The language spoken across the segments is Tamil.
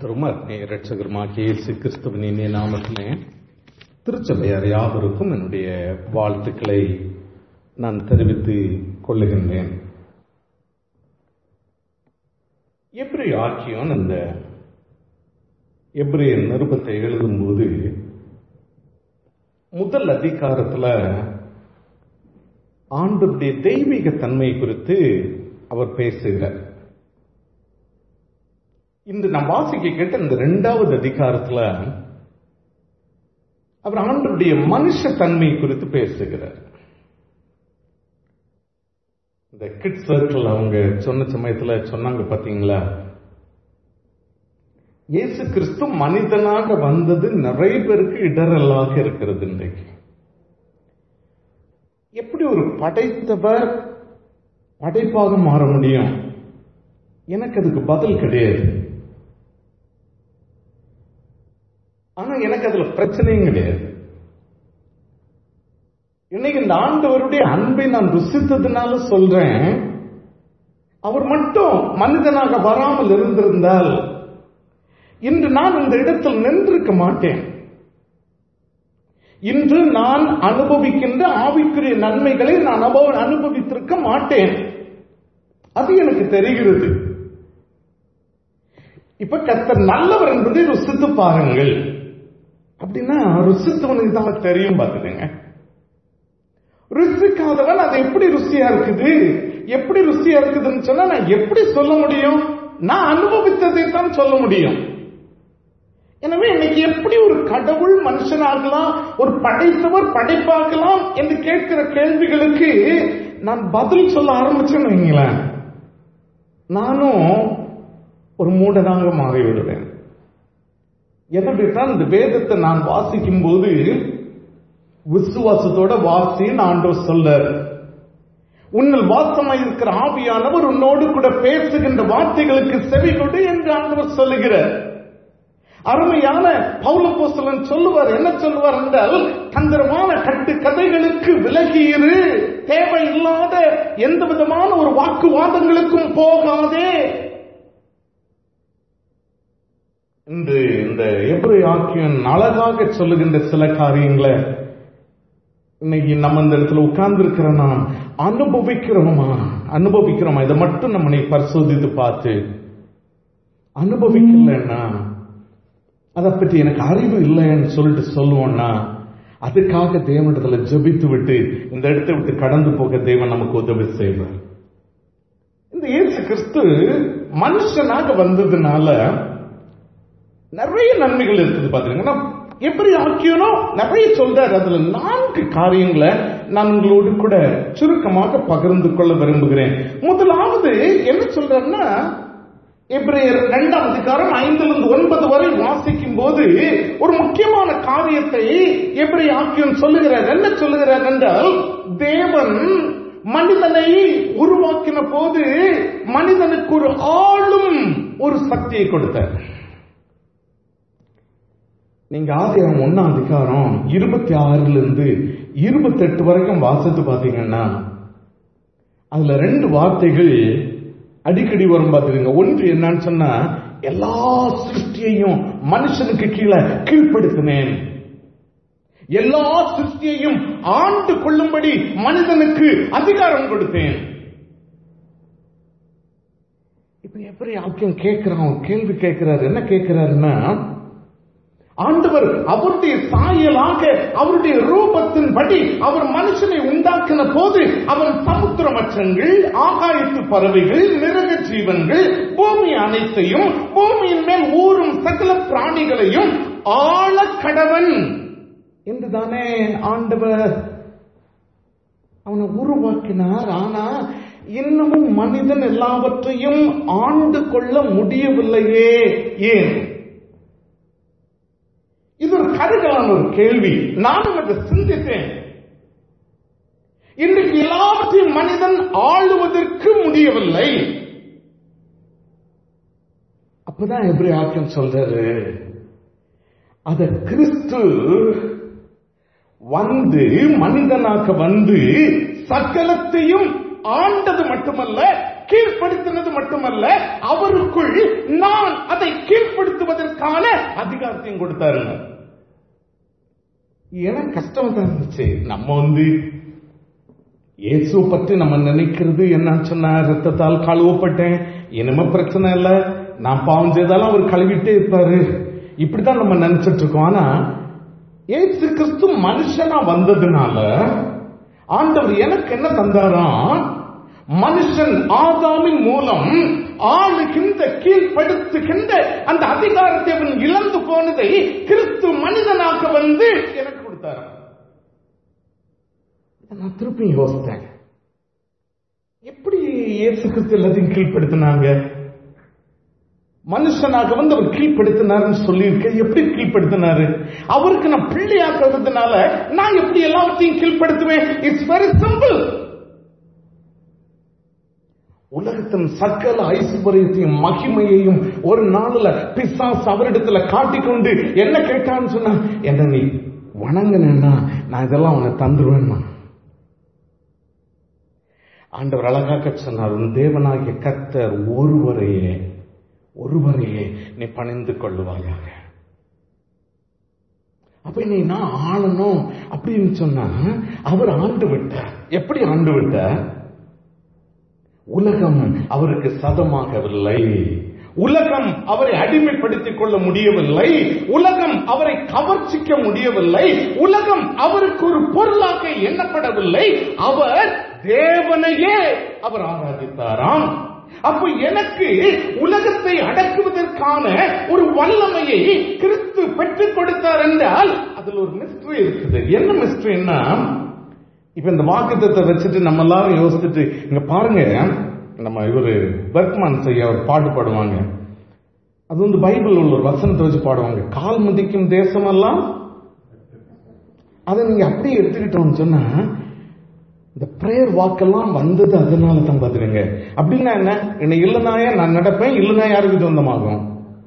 கர்த்தரும் இரட்சகருமாகிய இயேசு கிறிஸ்துவின் இனிய நாமத்திலே திருச்சபையார் யாவருக்கும் என்னுடைய வாழ்த்துக்களை நான் தெரிவித்துக் கொள்ளுகின்றேன் எப்ரி ஆக்கியோன் அந்த எப்ரிய நிருபத்தை எழுதும்போது முதல் அதிகாரத்துல ஆண்டுடைய தெய்வீக தன்மை குறித்து அவர் பேசுகிறார் இன்று நாம் வாசிக்க கேட்ட இந்த இரண்டாவது அதிகாரத்துல அவர் ஆண்டுடைய மனுஷ தன்மை குறித்து பேசுகிறார் இந்த கிட் சர்க்கிள் அவங்க சொன்ன சமயத்துல சொன்னாங்க பாத்தீங்களா இயேசு கிறிஸ்து மனிதனாக வந்தது நிறைய பேருக்கு இடரலாக இருக்கிறது இன்றைக்கு எப்படி ஒரு படைத்தவர் படைப்பாக மாற முடியும் எனக்கு அதுக்கு பதில் கிடையாது ஆனா எனக்கு அதுல பிரச்சனையும் கிடையாது இன்னைக்கு இந்த ஆண்டவருடைய அன்பை நான் ருசித்ததுனால சொல்றேன் அவர் மட்டும் மனிதனாக வராமல் இருந்திருந்தால் இன்று நான் இந்த இடத்தில் நின்றிருக்க மாட்டேன் இன்று நான் அனுபவிக்கின்ற ஆவிக்குரிய நன்மைகளை நான் அனுபவித்திருக்க மாட்டேன் அது எனக்கு தெரிகிறது இப்ப கத்தர் நல்லவர் என்பதை ருசித்து பாருங்கள் அப்படின்னா ருசித்தவனுக்கு தான் தெரியும் பார்த்துடுங்க ருசிக்காதவன் அது எப்படி ருசியா இருக்குது எப்படி ருசியா இருக்குதுன்னு சொன்னா நான் எப்படி சொல்ல முடியும் நான் அனுபவித்ததை தான் சொல்ல முடியும் எனவே இன்னைக்கு எப்படி ஒரு கடவுள் மனுஷனாகலாம் ஒரு படைத்தவர் படைப்பாகலாம் என்று கேட்கிற கேள்விகளுக்கு நான் பதில் சொல்ல ஆரம்பிச்சேன்னு வைங்களேன் நானும் ஒரு மூடனாக மாறிவிடுவேன் எதற்கான இந்த வேதத்தை நான் வாசிக்கும் போது விசுவாசத்தோட வாசின்னு ஆண்டவர் சொல்றார் உன்னில் வாசமாய் இருக்கிற ஆவியானவர் உன்னோடு கூட பேசுகின்ற வார்த்தைகளுக்கு செவி கொடு என்று ஆண்டவர் சொல்லுகிறார் அருமையான பௌலப்போசலன் சொல்லுவார் என்ன சொல்லுவார் என்றால் தந்திரமான கட்டு கதைகளுக்கு விலகியிரு தேவையில்லாத எந்த விதமான ஒரு வாக்குவாதங்களுக்கும் போகாதே இன்று இந்த எப்படி ஆக்கியன் அழகாக சொல்லுகின்ற சில காரியங்களை இன்னைக்கு நம்ம இந்த இடத்துல உட்கார்ந்து இருக்கிற நாம் அனுபவிக்கிறோமா அனுபவிக்கிறோமா இதை மட்டும் நம்ம பரிசோதித்து பார்த்து அனுபவிக்கலன்னா அதை பற்றி எனக்கு அறிவு இல்லைன்னு சொல்லிட்டு சொல்லுவோம்னா அதுக்காக தேவனிடத்துல ஜபித்து விட்டு இந்த இடத்தை விட்டு கடந்து போக தேவன் நமக்கு உதவி செய்வார் இந்த இயேசு கிறிஸ்து மனுஷனாக வந்ததுனால நிறைய நன்மைகள் இருக்குது பாத்தீங்கன்னா எப்படி ஆக்கியனோ நிறைய சொல்றாரு அதுல நான்கு காரியங்களை நான் உங்களோடு கூட சுருக்கமாக பகிர்ந்து கொள்ள விரும்புகிறேன் முதலாவது என்ன சொல்றாருன்னா எப்ரேயர் இரண்டாம் அதிகாரம் ஐந்திலிருந்து ஒன்பது வரை வாசிக்கும் போது ஒரு முக்கியமான காரியத்தை எப்படி ஆக்கியம் சொல்லுகிறார் என்ன சொல்லுகிறார் என்றால் தேவன் மனிதனை உருவாக்கின போது மனிதனுக்கு ஒரு ஆளும் ஒரு சக்தியை கொடுத்தார் நீங்க ஆதியம் ஒன்னாம் அதிகாரம் இருபத்தி ஆறுல இருந்து இருபத்தி எட்டு வரைக்கும் வாசித்து பாத்தீங்கன்னா அதுல ரெண்டு வார்த்தைகள் அடிக்கடி வரும் பார்த்துருங்க ஒன்று என்னன்னு சொன்னா எல்லா சிருஷ்டியையும் மனுஷனுக்கு கீழே கீழ்ப்படுத்தினேன் எல்லா சிருஷ்டியையும் ஆண்டு கொள்ளும்படி மனிதனுக்கு அதிகாரம் கொடுத்தேன் இப்ப எப்படி ஆக்கியம் கேட்கிறான் கேள்வி கேட்கிறாரு என்ன கேட்கிறாருன்னா ஆண்டவர் அவருடைய சாயலாக அவருடைய ரூபத்தின் படி அவர் மனுஷனை உண்டாக்கின போது அவன் சமுத்திர மச்சங்கள் ஆகாயத்து பறவைகள் மிருக ஜீவன்கள் பூமி அனைத்தையும் பூமியின் மேல் ஊறும் சகல பிராணிகளையும் ஆழ கடவன் என்றுதானே ஆண்டவர் அவனை உருவாக்கினார் ஆனா இன்னமும் மனிதன் எல்லாவற்றையும் ஆண்டு கொள்ள முடியவில்லையே ஏன் இது ஒரு கருகலான ஒரு கேள்வி நானும் அதை சிந்தித்தேன் இன்றைக்கு எல்லாவற்றையும் மனிதன் ஆளுவதற்கு முடியவில்லை அப்பதான் எப்படி ஆக்கம் சொல்றாரு அத கிறிஸ்து வந்து மனிதனாக வந்து சகலத்தையும் ஆண்டது மட்டுமல்ல கீழ்ப்படுத்தினது மட்டுமல்ல அவருக்குள் நான் அதை கீழ்ப்படுத்துவதற்கு அதிகாரத்தையும் கொடுத்தாருங்க எனக்கு கஷ்டம் தான் இருந்துச்சு நம்ம வந்து இயேசு பற்றி நம்ம நினைக்கிறது என்னன்னு சொன்னா ரத்தத்தால் கழுவப்பட்டேன் இனிமே பிரச்சனை இல்ல நான் பாவம் செய்தாலும் அவர் கழுவிட்டே இருப்பாரு இப்படிதான் நம்ம நினைச்சிட்டு இருக்கோம் ஆனா இயேசு கிறிஸ்து மனுஷனா வந்ததுனால ஆண்டவர் எனக்கு என்ன தந்தாராம் மனுஷன் ஆதாமின் மூலம் ஆளுகின்ற கீழ்ப்படுத்துகின்ற அந்த அதிகாரத்தை அவன் இழந்து போனதை கிறிஸ்து மனிதனாக வந்து எனக்கு கொடுத்தாராம் இதை நான் திருப்பி யோசித்தேன் எப்படி இயேசு கிறிஸ்து எல்லாத்தையும் கீழ்ப்படுத்தினாங்க மனுஷனாக வந்து அவர் கீழ்ப்படுத்தினார்னு சொல்லியிருக்க எப்படி கீழ்ப்படுத்தினாரு அவருக்கு நான் பிள்ளையாக்குறதுனால நான் எப்படி எல்லாவற்றையும் கீழ்ப்படுத்துவேன் இட்ஸ் வெரி சிம்பிள் உலகத்தின் சகல ஐஸ்வர்யத்தையும் மகிமையையும் ஒரு நாள்ல பிசாஸ் அவரிடத்துல காட்டிக்கொண்டு என்ன கேட்டான்னு சொன்னா என்ன நீ வணங்கினா நான் இதெல்லாம் உனக்கு தந்துருவேன்னா ஆண்டவர் அழகாக சொன்னார் உன் தேவனாகிய கர்த்தர் ஒருவரையே ஒருவரையே நீ பணிந்து கொள்ளுவாயாக அப்ப நீ நான் ஆளணும் அப்படின்னு சொன்னா அவர் ஆண்டு விட்டார் எப்படி ஆண்டு விட்டார் உலகம் அவருக்கு சதமாகவில்லை உலகம் அவரை அடிமைப்படுத்திக் கொள்ள முடியவில்லை உலகம் அவரை கவர்ச்சிக்க முடியவில்லை உலகம் அவருக்கு ஒரு பொருளாக எண்ணப்படவில்லை அவர் தேவனையே அவர் ஆராதித்தாராம் அப்ப எனக்கு உலகத்தை அடக்குவதற்கான ஒரு வல்லமையை கிறிஸ்து பெற்றுக் கொடுத்தார் என்றால் அதுல ஒரு மிஸ்ட்ரி இருக்குது என்ன மிஸ்ட்ரின்னா இப்ப இந்த வாக்குத்தத்தை வச்சுட்டு நம்ம எல்லாரும் யோசிச்சுட்டு இங்க பாருங்க நம்ம இவரு பர்க்மான் செய்ய அவர் பாட்டு பாடுவாங்க அது வந்து பைபிள் உள்ள ஒரு வசனத்தை வச்சு பாடுவாங்க கால் மதிக்கும் தேசமெல்லாம் அதை நீங்க அப்படியே எடுத்துக்கிட்டோம்னு சொன்னா இந்த பிரேயர் வாக்கெல்லாம் வந்தது அதனால தான் பாத்துக்கங்க அப்படின்னா என்ன என்ன இல்லைனாயா நான் நடப்பேன் இல்லைனா யாருக்கு சொந்தமாகும்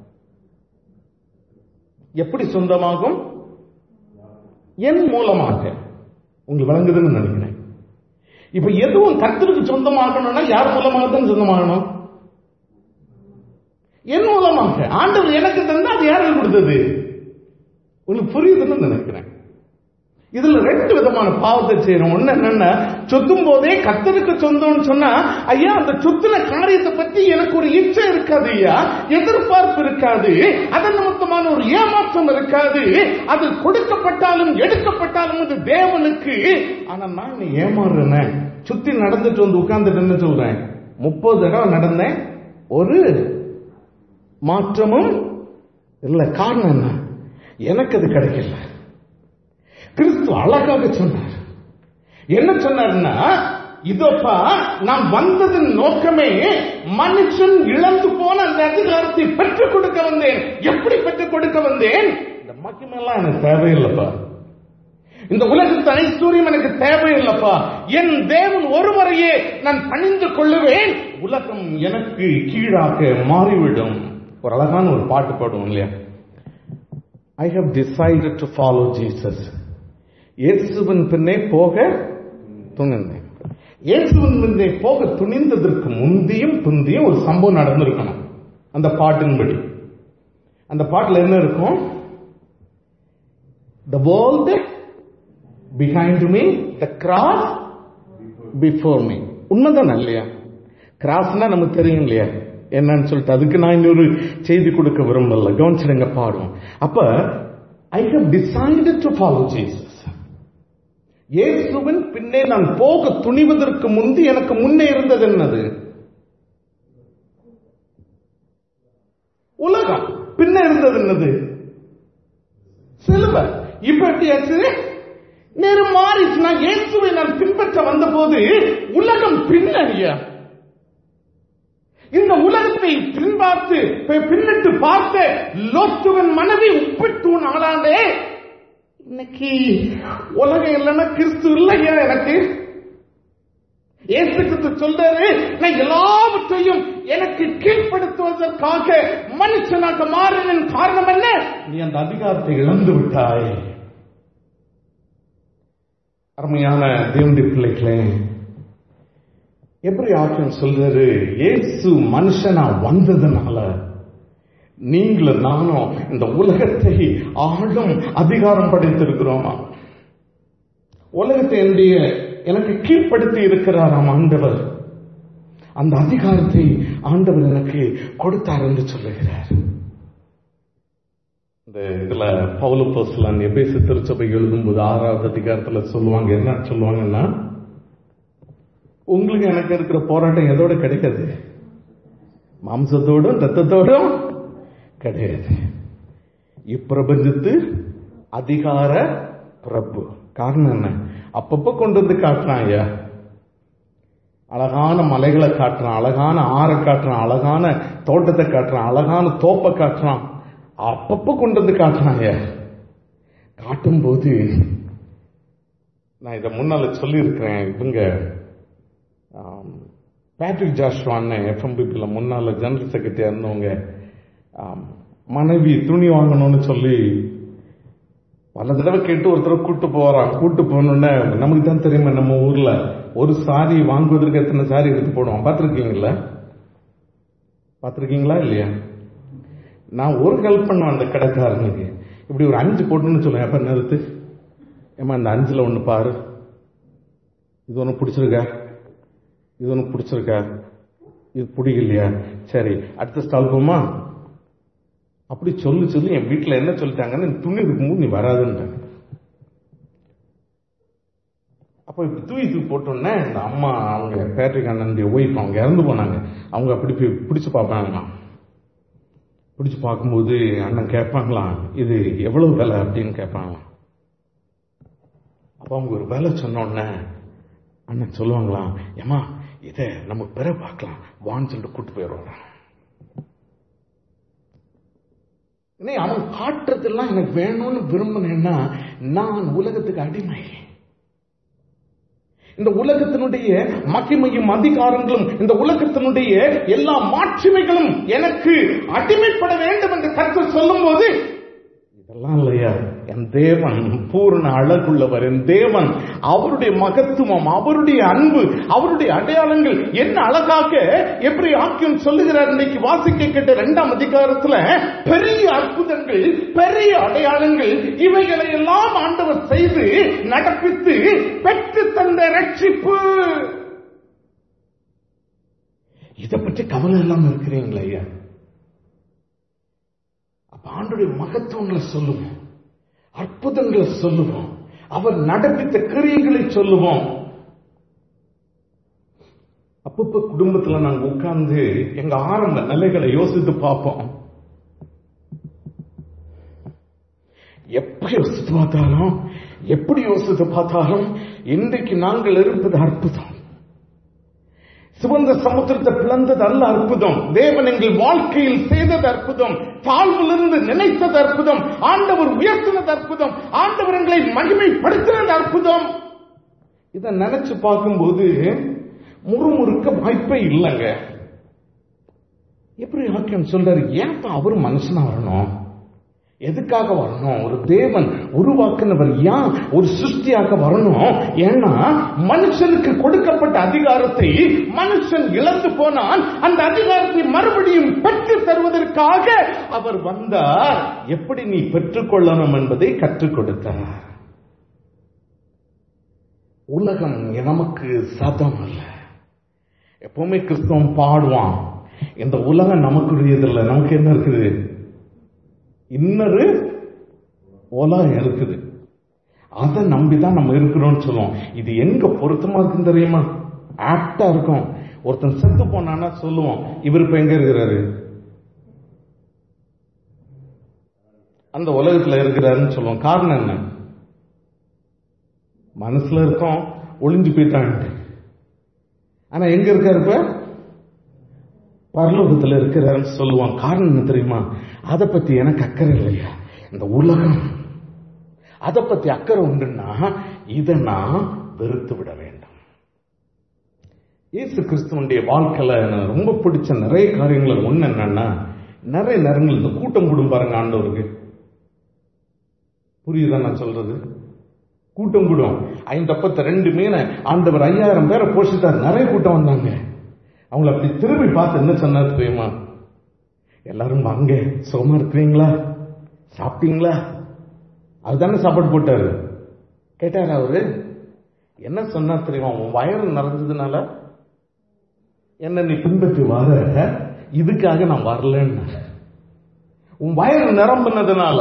எப்படி சொந்தமாகும் என் மூலமாக உங்களுக்கு வழங்குதுன்னு நினைக்கிறேன் இப்ப எதுவும் கர்த்தருக்கு சொந்தமாகணும்னா யார் மூலமாக தான் சொந்தமாகணும் என் மூலமாக ஆண்டவர் எனக்கு தந்தா அது யாருக்கு கொடுத்தது உங்களுக்கு புரியுதுன்னு நினைக்கிறேன் இதுல ரெண்டு விதமான பாவத்தை செய்யணும் ஒண்ணு என்னன்னா சொத்தும் போதே கத்தருக்கு சொந்தம்னு சொன்னா ஐயா அந்த சொத்துன காரியத்தை பத்தி எனக்கு ஒரு இச்சை இருக்காது ஐயா எதிர்பார்ப்பு இருக்காது அதன் நிமித்தமான ஒரு ஏமாற்றம் இருக்காது அது கொடுக்கப்பட்டாலும் எடுக்கப்பட்டாலும் அது தேவனுக்கு ஆனா நான் நீ ஏமாறுறேனே சுத்தி நடந்துட்டு வந்து உட்கார்ந்துட்டு என்ன சொல்றேன் முப்பது தடவை நடந்தேன் ஒரு மாற்றமும் இல்ல காரணம் என்ன எனக்கு அது கிடைக்கல கிறிஸ்து அழகாக சொன்னார் என்ன சொன்னார்னா இதோப்பா நான் வந்ததன் நோக்கமே மனுஷன் இழந்து போன அந்த அதிகாரத்தை பெற்றுக் கொடுக்க வந்தேன் எப்படி பெற்றுக் கொடுக்க வந்தேன் இந்த மகிமெல்லாம் எனக்கு தேவையில்லைப்பா இந்த உலகத்து ஐஸ்வர்யம் எனக்கு தேவையில்லைப்பா என் தேவன் ஒருவரையே நான் பணிந்து கொள்ளுவேன் உலகம் எனக்கு கீழாக மாறிவிடும் ஒரு அழகான ஒரு பாட்டு பாடுவோம் இல்லையா I have decided to follow Jesus இயேசுவின் பின்னே போக துணிந்தேன் இயேசுவின் பின்னே போக துணிந்ததற்கு முந்தியும் பிந்தியும் ஒரு சம்பவம் நடந்திருக்கணும் அந்த பாட்டின்படி அந்த பாட்டுல என்ன இருக்கும் the world behind me the cross before me உண்மைதான் இல்லையா கிராஸ்னா நமக்கு தெரியும் இல்லையா என்னன்னு சொல்லிட்டு அதுக்கு நான் இன்னொரு செய்தி கொடுக்க விரும்பல கவனிச்சிடுங்க பாடும் அப்ப I have decided to follow Jesus இயேசுவின் பின்னே நான் போக துணிவதற்கு முந்தி எனக்கு முன்னே இருந்தது என்னது உலகம் பின்ன இருந்தது என்னது சிலுவை இப்ப எப்படியாச்சு நேரம் மாறிச்சுன்னா இயேசுவை நான் பின்பற்ற வந்த போது உலகம் பின்னணியா இந்த உலகத்தை பின்பார்த்து பின்னிட்டு பார்த்த லோத்துவன் மனைவி உப்பிட்டு நாளாண்டே இன்னைக்கு உலகம் இல்லைன்னா கிறிஸ்து இல்லையா எனக்கு ஏசு கிறிஸ்து சொல்றாரு நான் எல்லாவற்றையும் எனக்கு கீழ்ப்படுத்துவதற்காக மனுஷனாக மாறின காரணம் என்ன நீ அந்த அதிகாரத்தை இழந்து விட்டாய் அருமையான தேவனுடைய பிள்ளைகளே எப்படி ஆக்கம் சொல்றாரு இயேசு மனுஷனா வந்ததுனால நீங்களும் நானும் இந்த உலகத்தை ஆளும் அதிகாரம் படைத்திருக்கிறோமா உலகத்தை என்னுடைய எனக்கு கீழ்ப்படுத்தி இருக்கிறாராம் ஆண்டவர் அந்த அதிகாரத்தை ஆண்டவர் எனக்கு கொடுத்தார் என்று சொல்லுகிறார் இந்த இதுல பவுல போஸ்லான் எபேசு திருச்சபை எழுதும்போது ஆறாவது அதிகாரத்துல சொல்லுவாங்க என்ன சொல்லுவாங்கன்னா உங்களுக்கு எனக்கு இருக்கிற போராட்டம் எதோட கிடைக்காது மாம்சத்தோடும் ரத்தத்தோடும் கிடையாது இப்பிரபஞ்சத்து அதிகார பிரபு காரணம் என்ன அப்பப்ப கொண்டு வந்து காட்டுறான் ஐயா அழகான மலைகளை காட்டுறான் அழகான ஆறை காட்டுறான் அழகான தோட்டத்தை காட்டுறான் அழகான தோப்பை காட்டுறான் அப்பப்ப கொண்டு வந்து காட்டுறான் ஐயா காட்டும்போது நான் இதை முன்னால சொல்லியிருக்கிறேன் இவங்க பேட்ரிக் ஜாஷ்வான்னு எஃப்எம்பிபியில் முன்னால ஜெனரல் செக்ரட்டரி இருந்தவங்க மனைவி துணி வாங்கணும்னு சொல்லி பல தடவை கேட்டு ஒருத்தர் கூட்டு போறான் கூட்டு போனோடனே நமக்கு தான் தெரியுமா நம்ம ஊர்ல ஒரு சாரி வாங்குவதற்கு எத்தனை சாரி எடுத்து போடுவோம் பார்த்துருக்கீங்களா பார்த்துருக்கீங்களா இல்லையா நான் ஒரு ஹெல்ப் பண்ணுவேன் அந்த கடைக்காரனுக்கு இப்படி ஒரு அஞ்சு போட்டுன்னு சொல்லுவேன் எப்ப நிறுத்து ஏமா இந்த அஞ்சுல ஒன்று பாரு இது ஒன்று பிடிச்சிருக்கா இது ஒன்று பிடிச்சிருக்கா இது பிடிக்கலையா சரி அடுத்த ஸ்டால் போமா அப்படி சொல்லி சொல்லி என் வீட்டில் என்ன சொல்லிட்டாங்கன்னு துணி இருக்கும்போது நீ வராதுன்ட்டாங்க அப்போ இப்படி தூக்கி தூக்கி போட்டோன்னே இந்த அம்மா அவங்க பேட்ரிக் அண்ணனுடைய ஒய்ஃப் அவங்க இறந்து போனாங்க அவங்க அப்படி போய் பிடிச்சு பார்ப்பாங்களாம் பிடிச்சு பார்க்கும்போது அண்ணன் கேட்பாங்களாம் இது எவ்வளவு விலை அப்படின்னு கேட்பாங்களாம் அப்போ அவங்க ஒரு வேலை சொன்னோடனே அண்ணன் சொல்லுவாங்களாம் ஏமா இதை நம்ம பிற பார்க்கலாம் வான்னு சொல்லிட்டு கூட்டு போயிடுவாங்க அவன் காட்டுறதெல்லாம் எனக்கு வேணும்னு விரும்பினேன்னா நான் உலகத்துக்கு அடிமை இந்த உலகத்தினுடைய மகிமையும் அதிகாரங்களும் இந்த உலகத்தினுடைய எல்லா மாட்சிமைகளும் எனக்கு அடிமைப்பட வேண்டும் என்று கற்று சொல்லும் போது இதெல்லாம் இல்லையா என் தேவன் பூர்ண அழகுள்ளவர் என் தேவன் அவருடைய மகத்துவம் அவருடைய அன்பு அவருடைய அடையாளங்கள் என்ன அழகாக எப்படி ஆக்கியம் சொல்லுகிறார் இன்னைக்கு வாசிக்க கேட்ட இரண்டாம் அதிகாரத்துல பெரிய அற்புதங்கள் பெரிய அடையாளங்கள் இவைகளை எல்லாம் ஆண்டவர் செய்து நடப்பித்து பெற்று தந்த ரட்சிப்பு இதை பற்றி கவலை இல்லாம இருக்கிறீங்களா ஐயா அப்ப ஆண்டுடைய மகத்துவங்களை சொல்லுவோம் அற்புதங்களை சொல்லுவோம் அவர் நடப்பித்த கிரியைகளை சொல்லுவோம் அப்பப்ப குடும்பத்துல நாங்க உட்கார்ந்து எங்க ஆரம்ப நிலைகளை யோசித்து பார்ப்போம் எப்ப யோசித்து பார்த்தாலும் எப்படி யோசித்து பார்த்தாலும் இன்றைக்கு நாங்கள் இருப்பது அற்புதம் சிவந்த சமுத்திரத்தை பிளந்தது அல்ல அற்புதம் தேவன் எங்கள் வாழ்க்கையில் செய்தது அற்புதம் தாழ்விலிருந்து நினைத்தது அற்புதம் ஆண்டவர் உயர்த்தினது அற்புதம் ஆண்டவர் எங்களை மகிமைப்படுத்தினது அற்புதம் இதை நினைச்சு பார்க்கும்போது முறுமுறுக்க வாய்ப்பே இல்லைங்க எப்படி வாக்கியம் சொல்றாரு ஏன் அவர் மனுஷனா வரணும் எதுக்காக வரணும் ஒரு தேவன் உருவாக்குனவர் ஏன் ஒரு சிருஷ்டியாக வரணும் ஏன்னா மனுஷனுக்கு கொடுக்கப்பட்ட அதிகாரத்தை மனுஷன் இழந்து போனால் அந்த அதிகாரத்தை மறுபடியும் பெற்று தருவதற்காக அவர் வந்தார் எப்படி நீ பெற்றுக்கொள்ளணும் என்பதை கற்றுக் கொடுத்தார் உலகம் நமக்கு சதம் அல்ல எப்பவுமே கிறிஸ்தவம் பாடுவான் இந்த உலகம் நமக்குரியதில்லை நமக்கு என்ன இருக்குது இன்னொரு உலகம் இருக்குது அதை நம்பிதான் நம்ம இருக்கிறோம்னு சொல்லுவோம் இது எங்க பொருத்தமா இருக்குன்னு தெரியுமா ஆப்டா இருக்கும் ஒருத்தன் செத்து போனான்னா சொல்லுவோம் இவர் இப்ப எங்க இருக்கிறாரு அந்த உலகத்துல இருக்கிறாருன்னு சொல்லுவோம் காரணம் என்ன மனசுல இருக்கோம் ஒளிஞ்சு போயிட்டான்ட்டு ஆனா எங்க இருக்காரு இப்ப பரலோகத்துல இருக்கிறாருன்னு சொல்லுவான் காரணம் என்ன தெரியுமா அதை பத்தி எனக்கு அக்கறை இல்லையா இந்த உலகம் அதை பத்தி அக்கறை உண்டுன்னா இதை நான் வெறுத்து விட வேண்டும் இயேசு கிறிஸ்துவனுடைய வாழ்க்கையில எனக்கு ரொம்ப பிடிச்ச நிறைய காரியங்கள் ஒண்ணு என்னன்னா நிறைய நேரங்கள் இந்த கூட்டம் கூடும் பாருங்க ஆண்டவருக்கு புரியுதா நான் சொல்றது கூட்டம் கூடும் ஐந்தப்பத்த ரெண்டு மீனை ஆண்டவர் ஐயாயிரம் பேரை போஷித்தார் நிறைய கூட்டம் வந்தாங்க அவங்கள அப்படி திரும்பி பார்த்து என்ன சொன்னார் தெரியுமா எல்லாரும் வாங்க சுகமா இருக்கிறீங்களா சாப்பிட்டீங்களா அதுதானே சாப்பாடு போட்டாரு கேட்டாரு அவரு என்ன சொன்னா தெரியுமா உன் வயறு நிறைஞ்சதுனால என்ன நீ பின்பற்றி வர இதுக்காக நான் வரலன்னு உன் வயறு நிரம்பினதுனால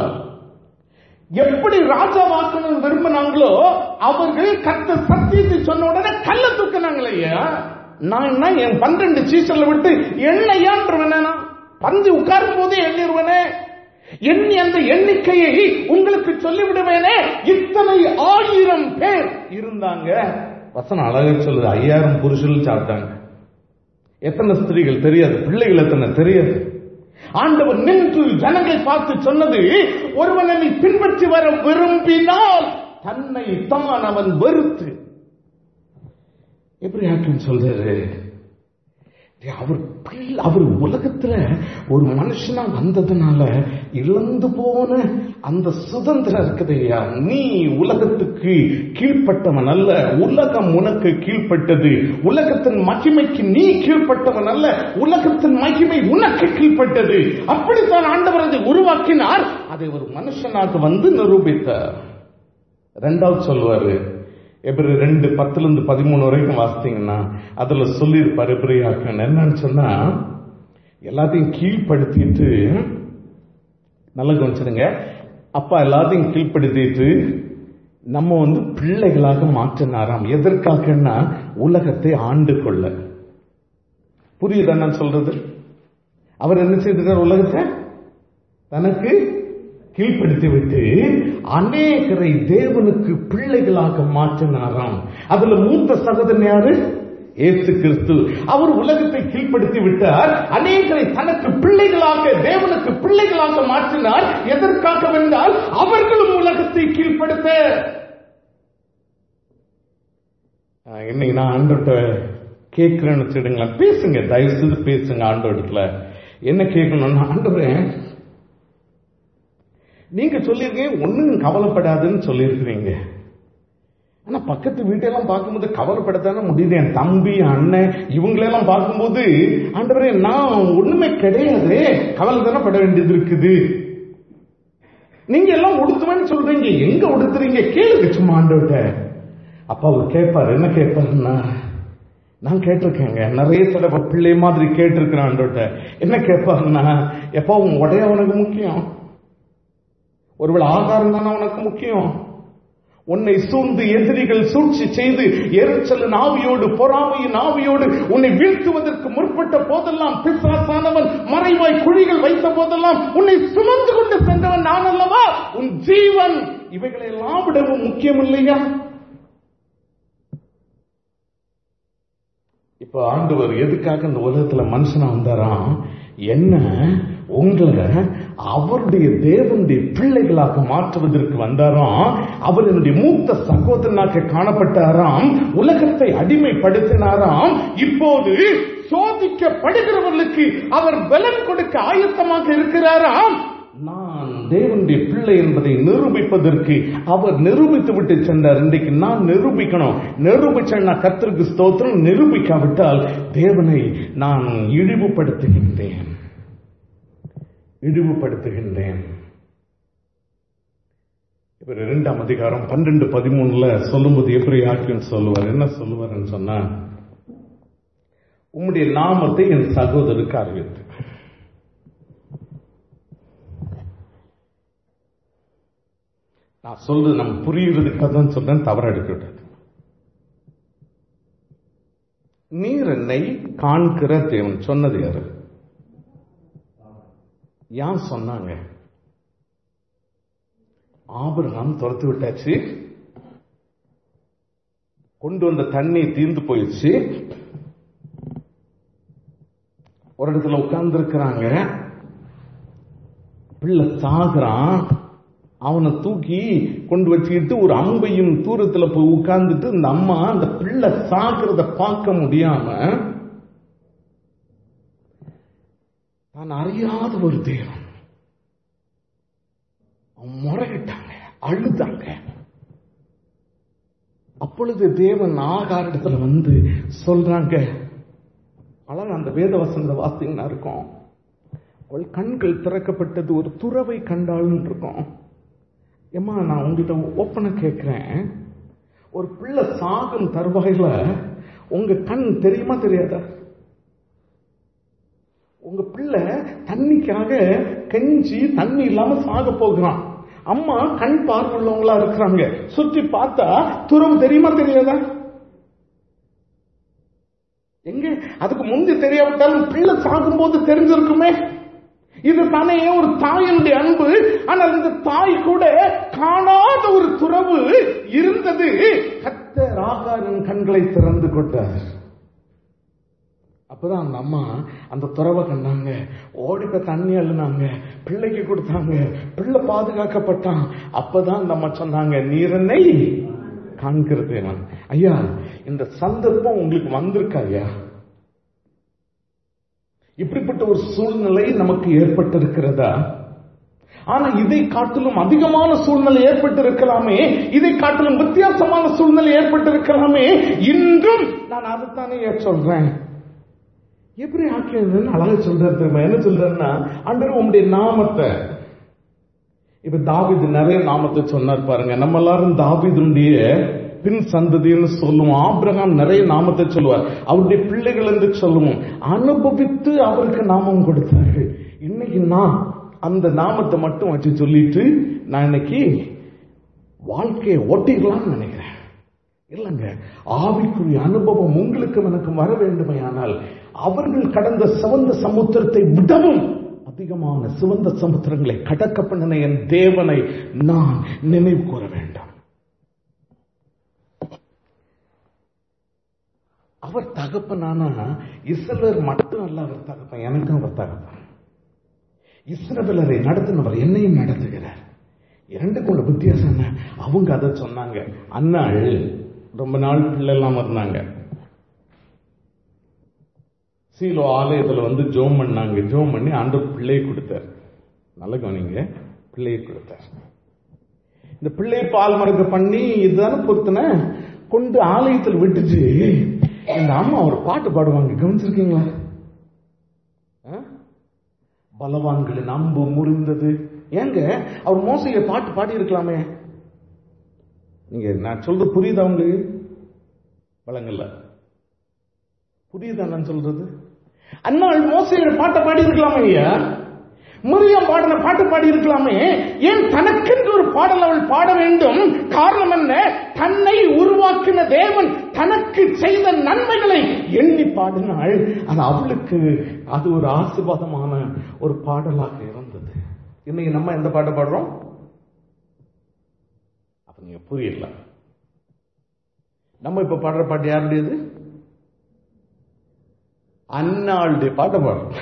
எப்படி ராஜாவாக்கணும் விரும்பினாங்களோ அவர்கள் கத்த சத்தியத்தை சொன்ன உடனே கல்ல தூக்கினாங்களே ஐயா நான் என்ன என் பன்னிரண்டு சீசன்ல விட்டு எண்ணையான்றவனா பஞ்சு உட்காரும் போதே எண்ணிருவனே எண்ணி அந்த எண்ணிக்கையை உங்களுக்கு சொல்லிவிடுவேனே இத்தனை ஆயிரம் பேர் இருந்தாங்க வசனம் அழகா சொல்லுது ஐயாயிரம் புருஷர்கள் சாப்பிட்டாங்க எத்தனை ஸ்திரீகள் தெரியாது பிள்ளைகள் எத்தனை தெரியாது ஆண்டவர் நின்று ஜனங்களை பார்த்து சொன்னது ஒருவனை நீ பின்பற்றி வர விரும்பினால் தன்னை தான் அவன் வெறுத்து எப்படி ஆட்டம் சொல்றாரு அவர் பிள்ளை- அவர் உலகத்துல ஒரு மனுஷனா வந்ததுனால இழந்து போன அந்த சுதந்திரம் இருக்குதையா நீ உலகத்துக்கு கீழ்ப்பட்டவன் அல்ல உலகம் உனக்கு கீழ்ப்பட்டது உலகத்தின் மகிமைக்கு நீ கீழ்ப்பட்டவன் அல்ல உலகத்தின் மகிமை உனக்கு கீழ்ப்பட்டது அப்படித்தான் ஆண்டவர் அதை உருவாக்கினார் அதை ஒரு மனுஷனாக வந்து நிரூபித்தார் ரெண்டாவது சொல்லுவாரு எபிரி ரெண்டு பத்துல இருந்து பதிமூணு வரைக்கும் வாசித்தீங்கன்னா அதுல சொல்லியிருப்பாரு எபிரியாக்கன் என்னன்னு சொன்னா எல்லாத்தையும் கீழ்ப்படுத்திட்டு நல்லா கவனிச்சிடுங்க அப்பா எல்லாத்தையும் கீழ்ப்படுத்திட்டு நம்ம வந்து பிள்ளைகளாக மாற்றினாராம் எதற்காகன்னா உலகத்தை ஆண்டு கொள்ள புரியுதா நான் சொல்றது அவர் என்ன செய்திருக்கார் உலகத்தை தனக்கு கீழ்ப்படுத்தி விட்டு அநேகரை தேவனுக்கு பிள்ளைகளாக மாற்றினாராம் அதுல மூத்த சகோதரன் யாரு ஏசு கிறிஸ்து அவர் உலகத்தை கீழ்ப்படுத்தி விட்டார் அநேகரை தனக்கு பிள்ளைகளாக தேவனுக்கு பிள்ளைகளாக மாற்றினார் எதற்காக வென்றால் அவர்களும் உலகத்தை கீழ்ப்படுத்த ஆஹ், இன்னைக்கு நான் ஆண்டோட்ட கேட்கிறேன்னு வச்சுடுங்களேன் பேசுங்க தயவு செய்து பேசுங்க ஆண்டோடத்துல என்ன கேட்கணும்னா ஆண்டவரே நீங்க சொல்லியிருக்கீங்க ஒண்ணும் கவலைப்படாதுன்னு சொல்லியிருக்கிறீங்க ஆனா பக்கத்து வீட்டெல்லாம் பார்க்கும்போது கவலைப்படத்தானே முடியுது என் தம்பி அண்ணன் இவங்களெல்லாம் பார்க்கும்போது ஆண்டவரே நான் ஒண்ணுமே கிடையாது கவலை தானே பட வேண்டியது இருக்குது நீங்க எல்லாம் உடுத்துவேன்னு சொல்றீங்க எங்க உடுத்துறீங்க கேளுங்க சும்மா ஆண்டவர்கிட்ட அப்பா அவர் கேட்பாரு என்ன கேட்பாருன்னா நான் கேட்டிருக்கேங்க நிறைய தடவை பிள்ளை மாதிரி கேட்டிருக்கிறேன் ஆண்டவர்கிட்ட என்ன கேட்பாருன்னா எப்பா உன் உடைய உனக்கு முக்கியம் ஒருவேளை ஆகாரம் தானே உனக்கு முக்கியம் உன்னை சூழ்ந்து எதிரிகள் சூழ்ச்சி செய்து எரிச்சல் நாவியோடு பொறாமையின் நாவியோடு உன்னை வீழ்த்துவதற்கு முற்பட்ட போதெல்லாம் பிசாசானவன் மறைவாய் குழிகள் வைத்த போதெல்லாம் உன்னை சுமந்து கொண்டு சென்றவன் நான் அல்லவா உன் ஜீவன் இவைகளை எல்லாம் விடவும் முக்கியம் இல்லையா இப்ப ஆண்டவர் எதுக்காக இந்த உலகத்துல மனுஷனா வந்தாராம் என்ன உங்களை அவருடைய தேவனுடைய பிள்ளைகளாக மாற்றுவதற்கு வந்தாராம் அவர் என்னுடைய மூத்த சகோதரனாக காணப்பட்டாராம் உலகத்தை அடிமைப்படுத்தினாராம் இப்போது சோதிக்கப்படுகிறவர்களுக்கு அவர் பலன் கொடுக்க ஆயத்தமாக இருக்கிறாராம் நான் தேவனுடைய பிள்ளை என்பதை நிரூபிப்பதற்கு அவர் நிரூபித்து விட்டு சென்றார் இன்றைக்கு நான் நிரூபிக்கணும் நிரூபிச்சேன் நான் கத்திற்கு ஸ்தோத்திரம் நிரூபிக்காவிட்டால் தேவனை நான் இழிவுபடுத்துகின்றேன் இழிவுபடுத்துகின்றேன் இவர் இரண்டாம் அதிகாரம் பன்னெண்டு பதிமூணுல சொல்லும்போது எப்படி ஆக்கின்னு சொல்லுவார் என்ன சொல்லுவார்னு சொன்னா உம்முடைய நாமத்தை என் சகோதரருக்கு அறிவித்து நான் சொல்றது நம்ம புரியுறதுக்காக தான் சொல்றேன் தவற எடுக்கக்கூடாது நீர் என்னை காண்கிற தேவன் சொன்னது யாரு யார் சொன்னாங்க ஆபிரகாம் துரத்து விட்டாச்சு கொண்டு வந்த தண்ணி தீர்ந்து போயிடுச்சு ஒரு இடத்துல உட்கார்ந்து இருக்கிறாங்க பிள்ளை சாகுறான் அவனை தூக்கி கொண்டு வச்சுக்கிட்டு ஒரு அம்பையும் தூரத்துல போய் உட்கார்ந்துட்டு இந்த அம்மா அந்த பிள்ளை சாகிறத பார்க்க முடியாம நான் அறியாத ஒரு தேவன் அவன் முறையிட்டாங்க அழுதாங்க அப்பொழுது தேவன் ஆகாரிடத்துல வந்து சொல்றாங்க அழகா அந்த வேத வசந்த வாசிங்கன்னா இருக்கும் அவள் கண்கள் திறக்கப்பட்டது ஒரு துறவை கண்டாள்னு இருக்கும் ஏம்மா நான் உங்கள்கிட்ட ஓப்பனா கேட்கிறேன் ஒரு பிள்ளை சாகும் தருவாயில உங்க கண் தெரியுமா தெரியாதா உங்க பிள்ளை தண்ணிக்காக கெஞ்சி தண்ணி இல்லாம சாக போகிறான் அம்மா கண் பார்வையுள்ளவங்களா இருக்கிறாங்க சுற்றி பார்த்தா துறவு தெரியுமா தெரியாதா எங்க அதுக்கு முந்தி தெரியாவிட்டாலும் பிள்ளை சாகும்போது தெரிஞ்சிருக்குமே இது தானே ஒரு தாயினுடைய அன்பு ஆனால் இந்த தாய் கூட காணாத ஒரு துறவு இருந்தது கத்த ராகாரின் கண்களை திறந்து கொண்டார் அப்பதான் அந்த அம்மா அந்த துறவை கண்டாங்க ஓடி போய் தண்ணி அள்ளுனாங்க பிள்ளைக்கு கொடுத்தாங்க பிள்ளை பாதுகாக்கப்பட்டான் அப்பதான் அந்த அம்மா சொன்னாங்க நீரனை காண்கிறது நான் ஐயா இந்த சந்தர்ப்பம் உங்களுக்கு வந்திருக்கா ஐயா இப்படிப்பட்ட ஒரு சூழ்நிலை நமக்கு ஏற்பட்டிருக்கிறதா ஆனா இதை காட்டிலும் அதிகமான சூழ்நிலை ஏற்பட்டிருக்கலாமே இதை காட்டிலும் வித்தியாசமான சூழ்நிலை ஏற்பட்டிருக்கலாமே இன்றும் நான் அதைத்தானே சொல்றேன் எப்படி ஆக்கியதுன்னு அழகா சொல்றாரு தெரியுமா என்ன சொல்றேன்னா அன்றர் உங்களுடைய நாமத்தை இப்ப தாவிது நிறைய நாமத்தை சொன்னார் பாருங்க நம்ம எல்லாரும் தாவிதுடைய பின் சந்ததின்னு சொல்லுவோம் ஆபிரகாம் நிறைய நாமத்தை சொல்லுவார் அவருடைய பிள்ளைகள் என்று சொல்லுவோம் அனுபவித்து அவருக்கு நாமம் கொடுத்தார்கள் இன்னைக்கு நான் அந்த நாமத்தை மட்டும் வச்சு சொல்லிட்டு நான் இன்னைக்கு வாழ்க்கையை ஓட்டிக்கலாம்னு நினைக்கிறேன் இல்லைங்க ஆவிக்குரிய அனுபவம் உங்களுக்கு எனக்கு வர வேண்டுமையானால் அவர்கள் கடந்த சிவந்த சமுத்திரத்தை விடவும் அதிகமான சிவந்த சமுத்திரங்களை கடக்க பண்ணின என் தேவனை நான் நினைவு கூற வேண்டும் அவர் தகப்பனானா இஸ்ரவேல் மட்டும் அல்ல அவர் தகப்பன் எனக்கும் அவர் தகப்பன் இஸ்ரவேலரை நடத்தினவர் என்னையும் நடத்துகிறார் இரண்டுக்குள்ள வித்தியாசம் என்ன அவங்க அதை சொன்னாங்க அன்னாள் ரொம்ப நாள் பிள்ளை இல்லாம இருந்தாங்க சீலோ ஆலயத்துல வந்து ஜோம் பண்ணாங்க ஜோம் பண்ணி ஆண்டு பிள்ளையை கொடுத்தார் நல்ல கவனிங்க பிள்ளையை கொடுத்தார் இந்த பிள்ளை பால் மறக்க பண்ணி இதுதானே பொருத்தன கொண்டு ஆலயத்தில் விட்டுச்சு இந்த அம்மா ஒரு பாட்டு பாடுவாங்க கவனிச்சிருக்கீங்களா ஆ? பலவான்களின் அம்பு முறிந்தது ஏங்க அவர் மோசைய பாட்டு பாடி இருக்கலாமே நீங்க நான் சொல்றது புரியுதா உங்களுக்கு வழங்கல்ல புரியுதா நான் சொல்றது அண்ணாள் மோசையோட பாட்டை பாடி இருக்கலாமே ஐயா முரியம் பாடின பாட்டு பாடி இருக்கலாமே ஏன் தனக்கென்று ஒரு பாடல் அவள் பாட வேண்டும் காரணம் என்ன தன்னை உருவாக்கின தேவன் தனக்கு செய்த நன்மைகளை எண்ணி பாடினாள் அது அவளுக்கு அது ஒரு ஆசீர்வாதமான ஒரு பாடலாக இருந்தது இன்னைக்கு நம்ம எந்த பாட்டு பாடுறோம் அப்ப நீங்க புரியல நம்ம இப்ப பாடுற பாட்டு யாருடையது அன்னாளுடைய பாட்டை பாடுறோம்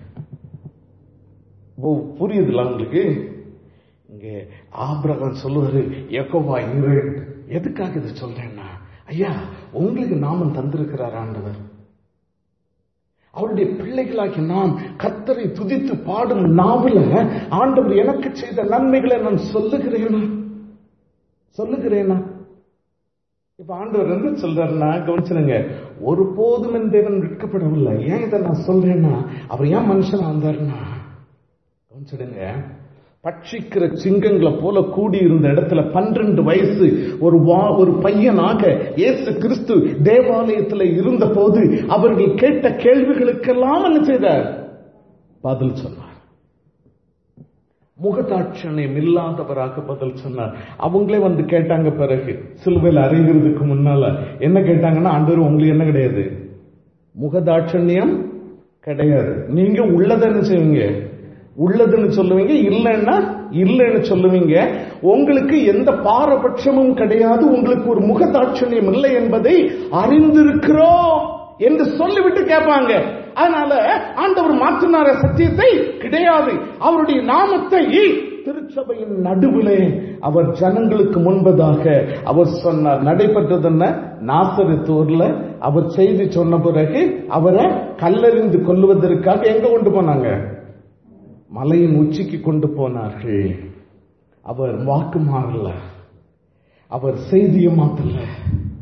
ஓ புரியுதுல உங்களுக்கு இங்க ஆபிரகாம் சொல்லுவாரு எக்கோவா இரு எதுக்காக இதை சொல்றேன்னா ஐயா உங்களுக்கு நாமம் தந்திருக்கிறார் ஆண்டவர் அவருடைய பிள்ளைகளாகி நாம் கத்தரை துதித்து பாடும் நாவல ஆண்டவர் எனக்கு செய்த நன்மைகளை நான் சொல்லுகிறேனா சொல்லுகிறேனா இப்ப ஆண்டவர் என்ன சொல்றாருன்னா கவனிச்சுருங்க ஒரு போதும் என் தேவன் விற்கப்படவில்லை ஏன் இதை நான் சொல்றேன்னா அவர் ஏன் மனுஷனா வந்தாருன்னா கவனிச்சிடுங்க பட்சிக்கிற சிங்கங்களை போல கூடி இருந்த இடத்துல பன்னிரண்டு வயசு ஒரு வா ஒரு பையனாக இயேசு கிறிஸ்து தேவாலயத்தில் இருந்த போது அவர்கள் கேட்ட கேள்விகளுக்கெல்லாம் என்ன செய்தார் பதில் சொன்னார் முகதாட்சணியம் இல்லாதவராக பதில் சொன்னார் அவங்களே வந்து கேட்டாங்க பிறகு சிலுவையில் அறைகிறதுக்கு முன்னால என்ன கேட்டாங்கன்னா ஆண்டவர் உங்களுக்கு என்ன கிடையாது முகதாட்சண்யம் கிடையாது நீங்க உள்ளதை என்ன செய்வீங்க உள்ளதுன்னு சொல்லுவீங்க இல்லைன்னா இல்லைன்னு சொல்லுவீங்க உங்களுக்கு எந்த பாரபட்சமும் கிடையாது உங்களுக்கு ஒரு முகதாட்சண்யம் இல்லை என்பதை அறிந்திருக்கிறோம் என்று சொல்லிவிட்டு கேட்பாங்க அதனால ஆண்டவர் மாற்றினார சத்தியத்தை கிடையாது அவருடைய நாமத்தை திருச்சபையின் நடுவிலே அவர் ஜனங்களுக்கு முன்பதாக அவர் சொன்னார் நடைபெற்றது என்ன நாசரித்தூர்ல அவர் செய்தி சொன்ன பிறகு அவரை கல்லறிந்து கொல்லுவதற்காக எங்க கொண்டு போனாங்க மலையின் உச்சிக்கு கொண்டு போனார்கள் அவர் வாக்கு மாறல அவர் செய்தியை மாத்தல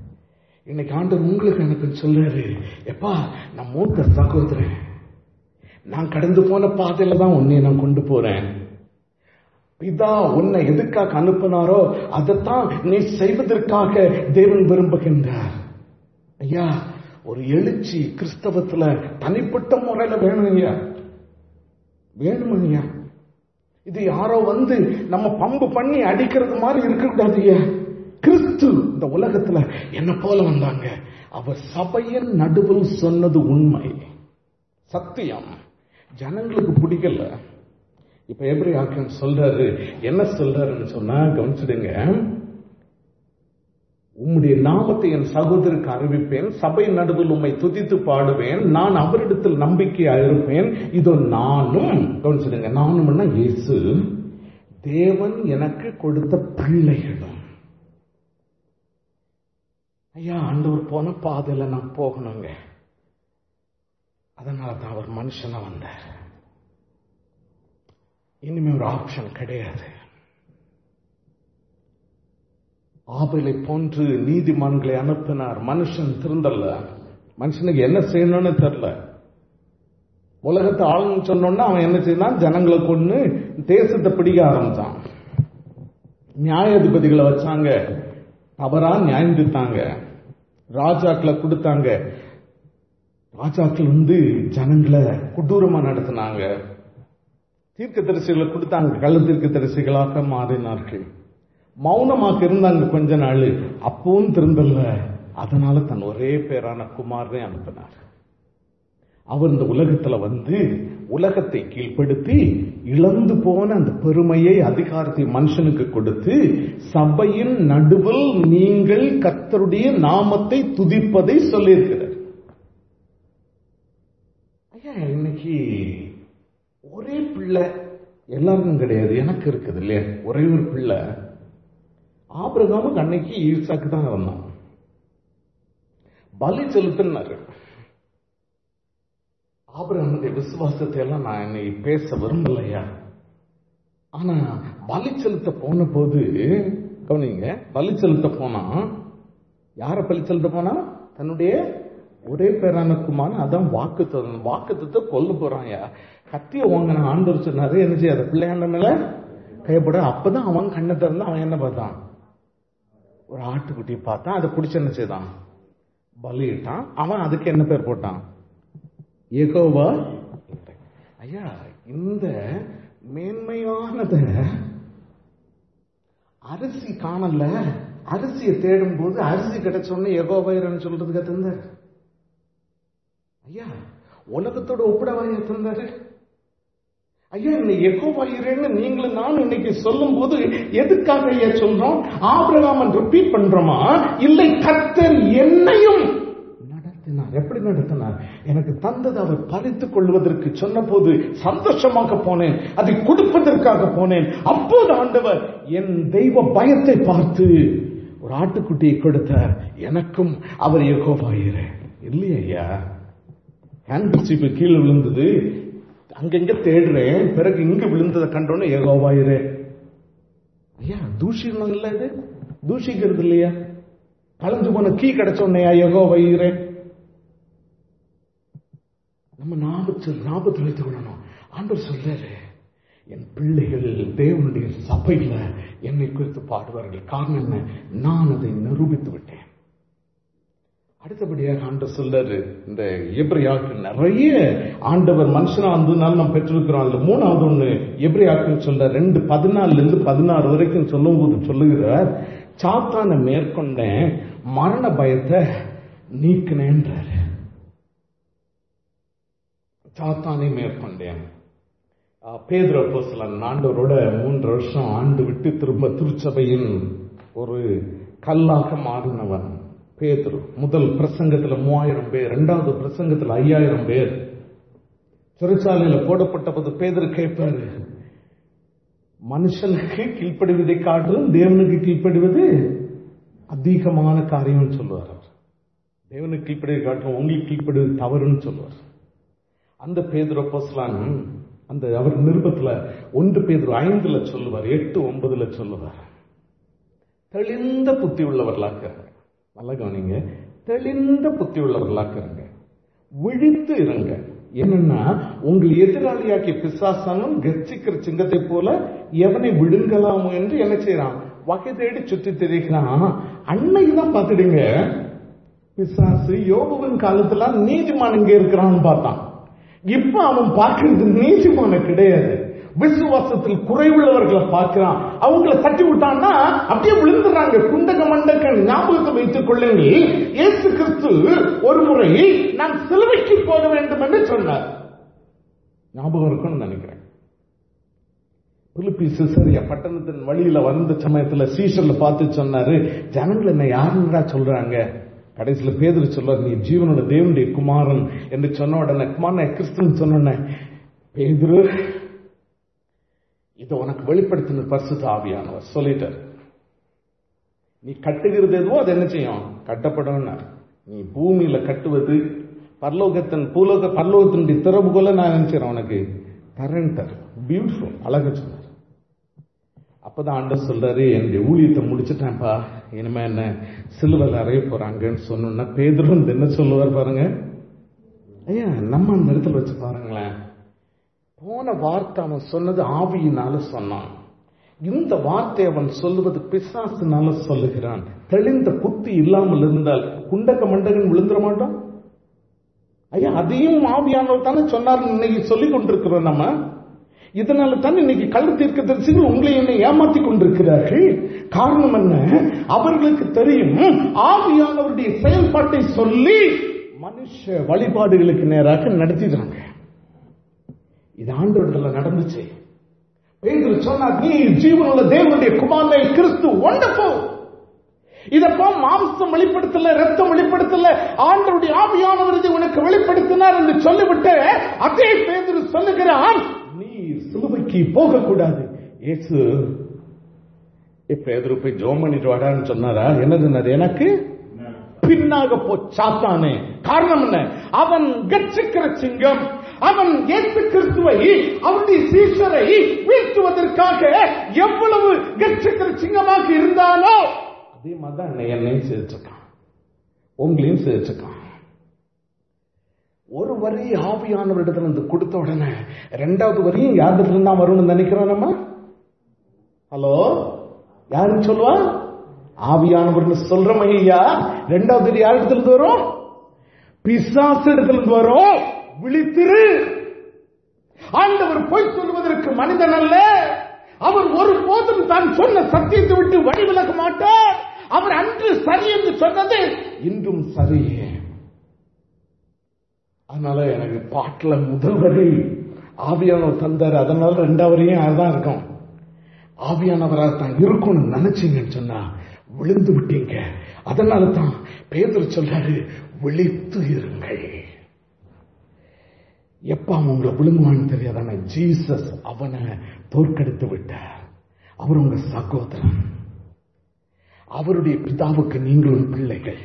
இன்னைக்கு ஆண்டவர் உங்களுக்கு எனக்கு சொல்றாரு எப்பா நான் மூத்த சகோதரன் நான் கடந்து போன பாதையில தான் உன்னை நான் கொண்டு போறேன் பிதா உன்னை எதுக்காக அனுப்பினாரோ அதைத்தான் நீ செய்வதற்காக தேவன் விரும்புகின்றார் ஐயா ஒரு எழுச்சி கிறிஸ்தவத்துல தனிப்பட்ட முறையில வேணும் ஐயா வேணும் ஐயா இது யாரோ வந்து நம்ம பம்பு பண்ணி அடிக்கிறது மாதிரி இருக்கக்கூடாது ஐயா கிறிஸ்து இந்த உலகத்துல என்ன போல வந்தாங்க அவர் சபையின் நடுவில் சொன்னது உண்மை சத்தியம் ஜனங்களுக்கு பிடிக்கல இப்ப எப்படி ஆக்கம் சொல்றாரு என்ன சொல்றாருன்னு சொன்னா கவனிச்சிடுங்க உம்முடைய நாமத்தை என் சகோதரருக்கு அறிவிப்பேன் சபை நடுவில் உம்மை துதித்து பாடுவேன் நான் அவரிடத்தில் நம்பிக்கையா இருப்பேன் இதோ நானும் கவனிச்சிடுங்க நானும்னா இயேசு தேவன் எனக்கு கொடுத்த பிள்ளைகளும் ஐயா ஆண்டவர் போன பாதையில நான் போகணுங்க அதனால தான் அவர் மனுஷனா வந்தார் இனிமே ஒரு ஆப்ஷன் கிடையாது ஆபலை போன்று நீதிமான்களை அனுப்பினார் மனுஷன் திருந்தல்ல மனுஷனுக்கு என்ன செய்யணும்னு தெரியல உலகத்தை ஆளுன்னு சொன்னோன்னா அவன் என்ன செய்தான் ஜனங்களை கொண்டு தேசத்தை பிடிக்க ஆரம்பிச்சான் நியாயாதிபதிகளை வச்சாங்க தவறா நியாயம் தீர்த்தாங்க ராஜாக்களை கொடுத்தாங்க ராஜாக்கள் வந்து ஜனங்களை கொடூரமா நடத்தினாங்க தீர்க்க தரிசிகளை கொடுத்தாங்க கள்ள தீர்க்க தரிசிகளாக மாறினார்கள் மௌனமாக இருந்தாங்க கொஞ்ச நாள் அப்பவும் திருந்தல அதனால தன் ஒரே பேரான குமாரனை அனுப்பினார் அவர் இந்த உலகத்துல வந்து உலகத்தை கீழ்ப்படுத்தி இழந்து போன அந்த பெருமையை அதிகாரத்தை மனுஷனுக்கு கொடுத்து சபையின் நடுவில் நீங்கள் கத்தருடைய நாமத்தை துதிப்பதை சொல்லியிருக்கிறார் ஐயா இன்னைக்கு ஒரே பிள்ளை எல்லாருக்கும் கிடையாது எனக்கு இருக்குது இல்லையா ஒரே ஒரு பிள்ளை ஆபிரகாமுக்கு அன்னைக்கு ஈசாக்கு தான் வந்தான் பலி செலுத்தினாரு ஆபிரகாமுடைய விசுவாசத்தை எல்லாம் நான் இன்னைக்கு பேச விரும்பலையா ஆனா பலி செலுத்த போன போது கவனிங்க பலி செலுத்த போனா யார பலி செலுத்த போனா தன்னுடைய ஒரே பேரான குமாரன் அதான் வாக்கு வாக்குத்தத்தை கொல்ல போறான்யா கத்திய வாங்கின ஆண்டவர் சொன்னாரு என்ன செய்யாத பிள்ளையாண்ட மேல கைப்பட அப்பதான் அவன் கண்ணை திறந்து அவன் என்ன பார்த்தான் ஒரு ஆட்டுக்குட்டி பார்த்தான் அதை பிடிச்ச என்ன செய்தான் பலியிட்டான் அவன் அதுக்கு என்ன பேர் போட்டான் ஏகோவா ஐயா இந்த மேன்மையானத அரிசி காணல அரிசியை தேடும் போது அரிசி கிடைச்ச உடனே எகோவாயிரன்னு சொல்றதுக்கு தந்தார் ஐயா உலகத்தோட ஒப்பிடவாய தந்தாரு ஐயா இன்னைக்கு எகோவாயிரன்னு நீங்களும் நான் இன்னைக்கு சொல்லும் போது எதுக்காக ஐயா சொல்றோம் ஆபிரகாமன் ரிப்பீட் பண்றோமா இல்லை கத்தர் என்னையும் நடத்தினார் எப்படி நடத்தினார் எனக்கு தந்தது அவர் பறித்துக் கொள்வதற்கு சொன்ன போது சந்தோஷமாக போனேன் அதை கொடுப்பதற்காக போனேன் அப்போது ஆண்டவர் என் தெய்வ பயத்தை பார்த்து ஒரு ஆட்டுக்குட்டியை கொடுத்தார் எனக்கும் அவர் எகோவாயிர இல்லையா ஹேண்ட் கீழே விழுந்தது அங்கங்க தேடுறேன் பிறகு இங்க விழுந்ததை கண்டோன்னு ஏகோவாயிரு ஐயா தூஷிக்கணும் இல்ல இது தூஷிக்கிறது இல்லையா கலந்து போன கீ கிடைச்ச உடனே ஏகோ வயிறேன் நம்ம ஞாபகத்தில் ஞாபகத்தில் வைத்துக் கொள்ளணும் ஆண்டவர் சொல்றாரு என் பிள்ளைகள் தேவனுடைய சபையில என்னை குறித்து பாடுவார்கள் காரணம் என்ன நான் அதை நிரூபித்து விட்டேன் அடுத்தபடியாக ஆண்டவர் சொல்றாரு இந்த எப்ரியாக்கு நிறைய ஆண்டவர் மனுஷனா வந்ததுனால நம்ம பெற்றிருக்கிறோம் அதுல மூணாவது ஒண்ணு எப்ரியாக்குன்னு சொல்ற ரெண்டு பதினாலுல இருந்து பதினாறு வரைக்கும் சொல்லும் போது சொல்லுகிறார் சாத்தான மேற்கொண்ட மரண பயத்தை நீக்கினேன்றாரு சாத்தானை மேற்கொண்டேன் பேதுர அப்போஸ்தலன் ஆண்டவரோட மூன்று வருஷம் ஆண்டு விட்டு திரும்ப திருச்சபையின் ஒரு கல்லாக மாறினவன் பேதுரு முதல் பிரசங்கத்துல மூவாயிரம் பேர் இரண்டாவது பிரசங்கத்துல ஐயாயிரம் பேர் சிறைச்சாலையில போடப்பட்ட போது பேதர் கேட்பாரு மனுஷனுக்கு கீழ்ப்படுவதை காட்டிலும் தேவனுக்கு கீழ்ப்படுவது அதிகமான காரியம் சொல்லுவார் அவர் தேவனுக்கு கீழ்ப்படுவதை காட்டிலும் உங்களுக்கு கீழ்ப்படுவது தவறுன்னு சொல்லுவார் அந்த பேதுரு அப்போஸ்லான் அந்த அவர் நிருபத்துல ஒன்று பேதுரு ஐந்துல சொல்லுவார் எட்டு ஒன்பதுல சொல்லுவார் தெளிந்த புத்தி உள்ளவர்களாக்குறாங்க நல்லா கவனிங்க தெளிந்த புத்தி உள்ளவர்களாக்குறாங்க விழித்து இருங்க என்னன்னா உங்கள் எதிராளியாக்கிய பிசாசானும் கர்ச்சிக்கிற சிங்கத்தை போல எவனை விடுங்கலாமோ என்று என்ன செய்யறான் வகை தேடி சுற்றி திரிக்கிறான் அன்னைக்கு தான் பார்த்துடுங்க பிசாசு யோபுவின் காலத்துல நீதிமான் இங்க இருக்கிறான்னு பார்த்தான் இப்ப அவன் பார்க்கிறது நீதிமான கிடையாது விசுவாசத்தில் குறைவுள்ளவர்களை பார்க்கிறான் அவங்கள தட்டி விட்டான்னா அப்படியே விழுந்துடுறாங்க குண்டக மண்டக ஞாபகத்தை வைத்துக் கொள்ளுங்கள் இயேசு கிறிஸ்து ஒரு முறை நான் சிலுவைக்கு போக வேண்டும் என்று சொன்னார் ஞாபகம் இருக்கும்னு நினைக்கிறேன் பிலிப்பி சிசரியா பட்டணத்தின் வழியில வந்த சமயத்துல சீசர்ல பார்த்து சொன்னாரு ஜனங்கள் என்ன யாருன்றா சொல்றாங்க கடைசியில பேதர் சொல்றாரு நீ ஜீவனோட தேவனுடைய குமாரன் என்று சொன்ன உடனே குமாரன் கிறிஸ்துன்னு சொன்ன பேதுரு இதை உனக்கு வெளிப்படுத்தின பரிசுத்த ஆவியானவர் சொல்லிட்டார் நீ கட்டுகிறது எதுவோ அது என்ன செய்யும் கட்டப்படும் நீ பூமியில கட்டுவது பரலோகத்தின் பூலோக பரலோகத்தினுடைய திறவுகோல நான் நினைச்சிடறேன் உனக்கு கரண்டர் பியூட்டிஃபுல் அழகு சொன்னார் அப்பதான் ஆண்டர் சொல்றாரு என்னுடைய ஊழியத்தை முடிச்சிட்டேன்ப்பா இனிமே என்ன சிலுவையில் அறைய போறாங்கன்னு சொன்னோன்னா பேதரும் என்ன சொல்லுவார் பாருங்க ஐயா நம்ம அந்த இடத்துல வச்சு பாருங்களேன் போன வார்த்தை அவன் சொன்னது ஆவியினால சொன்னான் இந்த வார்த்தை அவன் சொல்லுவது பிசாசினால சொல்லுகிறான் தெளிந்த புத்தி இல்லாமல் இருந்தால் குண்டக்க மண்டகன் விழுந்துட மாட்டோம் ஐயா அதையும் ஆவியானவர் தானே சொன்னார் இன்னைக்கு சொல்லிக் கொண்டிருக்கிறோம் நம்ம இதனால தான் இன்னைக்கு கள்ள தீர்க்க தரிசிகள் உங்களை என்னை ஏமாத்தி கொண்டிருக்கிறார்கள் காரணம் என்ன அவர்களுக்கு தெரியும் ஆவியானவருடைய செயல்பாட்டை சொல்லி மனுஷ வழிபாடுகளுக்கு நேராக நடத்திடுறாங்க இது ஆண்டவர்கள் நடந்துச்சு பேதுரு சொன்னார் நீ ஜீவனுள்ள தேவனுடைய குமாரனை கிறிஸ்து ஒண்டர்ஃபுல் இதப்போ மாம்சம் வெளிப்படுத்தல ரத்தம் வெளிப்படுத்தல ஆண்டவருடைய ஆவியானவர் இதை உனக்கு வெளிப்படுத்தினார் என்று சொல்லிவிட்டு அதே பேதுரு சொல்லுகிறான் நீ சிலுவைக்கு போகக்கூடாது இயேசு பேதுரு போய் ஜோம் பண்ணிட்டு வாடான்னு சொன்னாரா என்னது எனக்கு பின்னாக போ சாத்தானே காரணம் என்ன அவன் கட்சிக்கிற சிங்கம் அவன் இயேசு கிறிஸ்துவை அவனுடைய சீஷரை வீழ்த்துவதற்காக எவ்வளவு கட்சிக்கிற சிங்கமாக இருந்தானோ அதே மாதிரிதான் என்னையும் சேர்த்துக்கான் உங்களையும் சேர்த்துக்கான் ஒரு வரி ஆவியானவரிடத்துல இருந்து கொடுத்த உடனே ரெண்டாவது வரியும் யாரிடத்துல இருந்தா வரும்னு நினைக்கிறோம் நம்ம ஹலோ யாரு சொல்லுவா ஆவியானவர்னு சொல்றோம் ஐயா ரெண்டாவது வரி யார் இடத்துல இருந்து வரும் பிசாசு இடத்துல இருந்து வரும் விழித்திரு ஆண்டவர் பொய் சொல்வதற்கு மனிதன் அல்ல அவர் ஒரு போதும் தான் சொன்ன சத்தியத்தை விட்டு வழி விலக மாட்டார் அவர் அன்று சரி என்று சொன்னது இன்றும் சரி அதனால எனக்கு பாட்டுல முதல் வரி ஆவியானவர் தந்தார் அதனால ரெண்டாவரையும் அதுதான் இருக்கும் ஆவியானவராக தான் இருக்கும்னு நினைச்சீங்கன்னு சொன்னா விழுந்து விட்டீங்க அதனால தான் பேதர் சொல்றாரு விழித்து இருங்கள் எப்ப அவன் உங்களை விழுங்குவான்னு தெரியாதான ஜீசஸ் அவனை தோற்கடித்து விட்டார் அவர் உங்க சகோதரன் அவருடைய பிதாவுக்கு நீங்களும் பிள்ளைகள்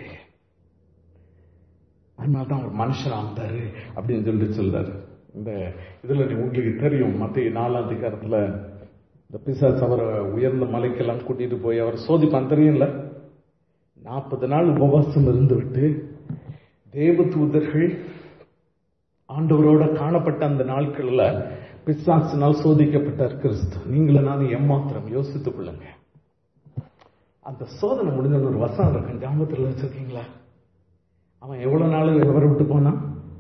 அதனால்தான் ஒரு மனுஷனா வந்தாரு அப்படின்னு சொல்லிட்டு சொல்றாரு இந்த இதுல உங்களுக்கு தெரியும் மத்திய நாலாம் அதிகாரத்துல இந்த பிசாஸ் அவரை உயர்ந்த மலைக்கெல்லாம் கூட்டிட்டு போய் அவர் சோதிப்பான் தெரியும்ல நாற்பது நாள் உபவாசம் இருந்து விட்டு தேவ தூதர்கள் ஆண்டவரோட காணப்பட்ட அந்த நாட்கள்ல பிசாசினால் சோதிக்கப்பட்டார் கிறிஸ்து நீங்களும் நானும் எம்மாத்திரம் யோசித்துக் கொள்ளுங்க அந்த சோதனை முடிஞ்ச ஒரு வசனம் இருக்கு ஞாபகத்தில் வச்சிருக்கீங்களா அவன் எவ்வளவு நாள் எவரை விட்டு போனான்